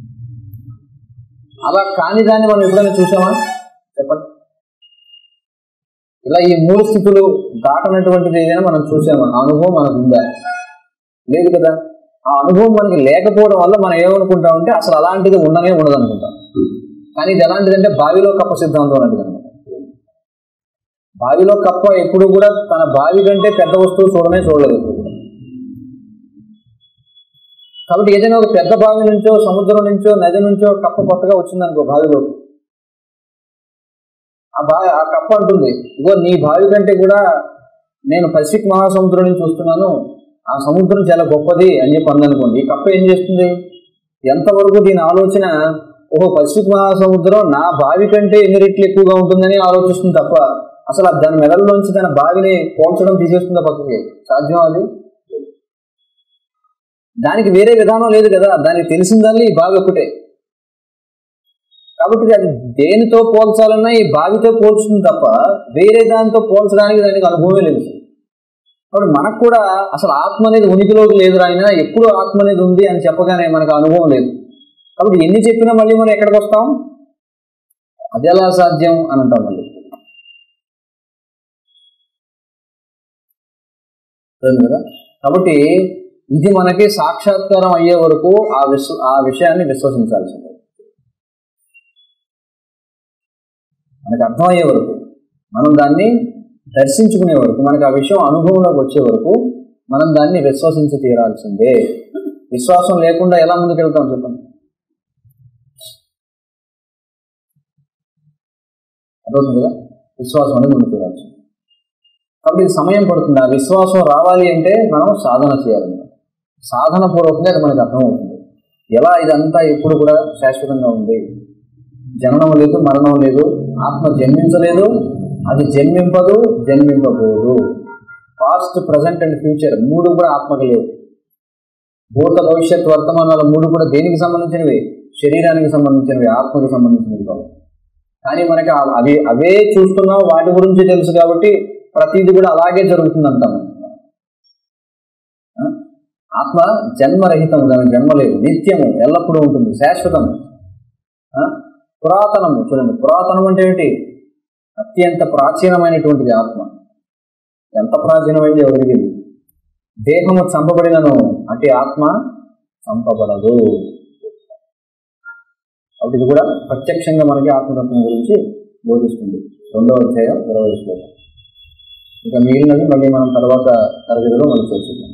అలా కాని దాన్ని మనం ఎప్పుడైనా చూసామా చెప్పండి ఇలా ఈ మూడు స్థితులు దాటనటువంటిది ఏదైనా మనం చూసామా ఆ అనుభవం మనకు ఉందా లేదు కదా ఆ అనుభవం మనకి లేకపోవడం వల్ల మనం ఏమనుకుంటామంటే అసలు అలాంటిది ఉండనే ఉండదు అనుకుంటాం కానీ ఇది ఎలాంటిదంటే బావిలో కప్ప సిద్ధాంతం లాంటిది అనమాట బావిలో కప్ప ఎప్పుడు కూడా తన బావి కంటే పెద్ద వస్తువు చూడనే చూడలేదు ఎప్పుడు కూడా. కాబట్టి ఏదైనా ఒక పెద్ద బావి నుంచో సముద్రం నుంచో నది నుంచో కప్ప కొత్తగా వచ్చిందనుకో బావిలో ఆ బావి ఆ కప్ప అంటుంది ఇగో నీ బావి కంటే కూడా నేను పసిఫిక్ మహాసముద్రం నుంచి చూస్తున్నాను ఆ సముద్రం చాలా గొప్పది అని చెప్పి అందనుకోండి ఈ కప్ప ఏం చేస్తుంది ఎంతవరకు దీని ఆలోచన ఓహో పసిఫిక్ మహాసముద్రం నా బావి కంటే ఎన్ని రెట్లు ఎక్కువగా ఉంటుందని ఆలోచిస్తుంది తప్ప అసలు అది దాని మెడల్లోంచి తన బావిని పోల్చడం తీసేస్తుందా పక్కకి సాధ్యం అది దానికి వేరే విధానం లేదు కదా దానికి తెలిసిందల్లా ఈ బావి ఒకటే కాబట్టి అది దేనితో పోల్చాలన్నా ఈ బావితో పోల్చుతుంది తప్ప వేరే దానితో పోల్చడానికి దానికి అనుభవమే లేదు కాబట్టి మనకు కూడా అసలు ఆత్మ అనేది ఉనికిలోకి లేదు ఆయన ఎప్పుడు ఆత్మ అనేది ఉంది అని చెప్పగానే మనకు అనుభవం లేదు కాబట్టి ఎన్ని చెప్పినా మళ్ళీ మనం ఎక్కడికి వస్తాం అది ఎలా సాధ్యం అని అంటాం మళ్ళీ అర్థం కదా కాబట్టి ఇది మనకి సాక్షాత్కారం అయ్యే వరకు ఆ విశ్వ ఆ విషయాన్ని విశ్వసించాల్సిందే మనకు అర్థమయ్యే వరకు మనం దాన్ని దర్శించుకునే వరకు మనకు ఆ విషయం అనుభవంలోకి వచ్చే వరకు మనం దాన్ని విశ్వసించి తీరాల్సిందే విశ్వాసం లేకుండా ఎలా ముందుకెళ్తాం చెప్పండి అర్థవుతుంది కదా విశ్వాసం అనేది ముందుకు తీరాల్సింది కాబట్టి ఇది సమయం పడుతుంది ఆ విశ్వాసం రావాలి అంటే మనం సాధన చేయాలి సాధన పూర్వకంగా అది మనకు అర్థమవుతుంది ఎలా ఇదంతా ఎప్పుడు కూడా శాశ్వతంగా ఉంది జననం లేదు మరణం లేదు ఆత్మ జన్మించలేదు అది జన్మింపదు జన్మింపబోదు పాస్ట్ ప్రజెంట్ అండ్ ఫ్యూచర్ మూడు కూడా ఆత్మకు లేవు భూత భవిష్యత్ వర్తమానాల మూడు కూడా దేనికి సంబంధించినవి శరీరానికి సంబంధించినవి ఆత్మకు సంబంధించినవి కావు కానీ మనకి ఆ- అవి అవే చూస్తున్నాం వాటి గురించి తెలుసు కాబట్టి ప్రతిదీ కూడా అలాగే జరుగుతుంది అంటాం ఆ? ఆత్మ జన్మరహితము దానికి జన్మ లేదు నిత్యము ఎల్లప్పుడూ ఉంటుంది శాశ్వతం ఆ? పురాతనము చూడండి పురాతనం అంటే ఏంటి అత్యంత ప్రాచీనమైనటువంటిది ఆత్మ ఎంత ప్రాచీనమైంది ఎవరికి తెలియదు. దేహము చంపబడినను అంటే ఆత్మ చంపబడదు కాబట్టి ఇది కూడా ప్రత్యక్షంగా మనకి ఆత్మతత్వం గురించి బోధిస్తుంది రెండవ అధ్యాయం ఇరవై శ్లోకం ఇక మిగిలినది మళ్ళీ మనం తర్వాత తరగతిలో మనం చర్చిద్దాం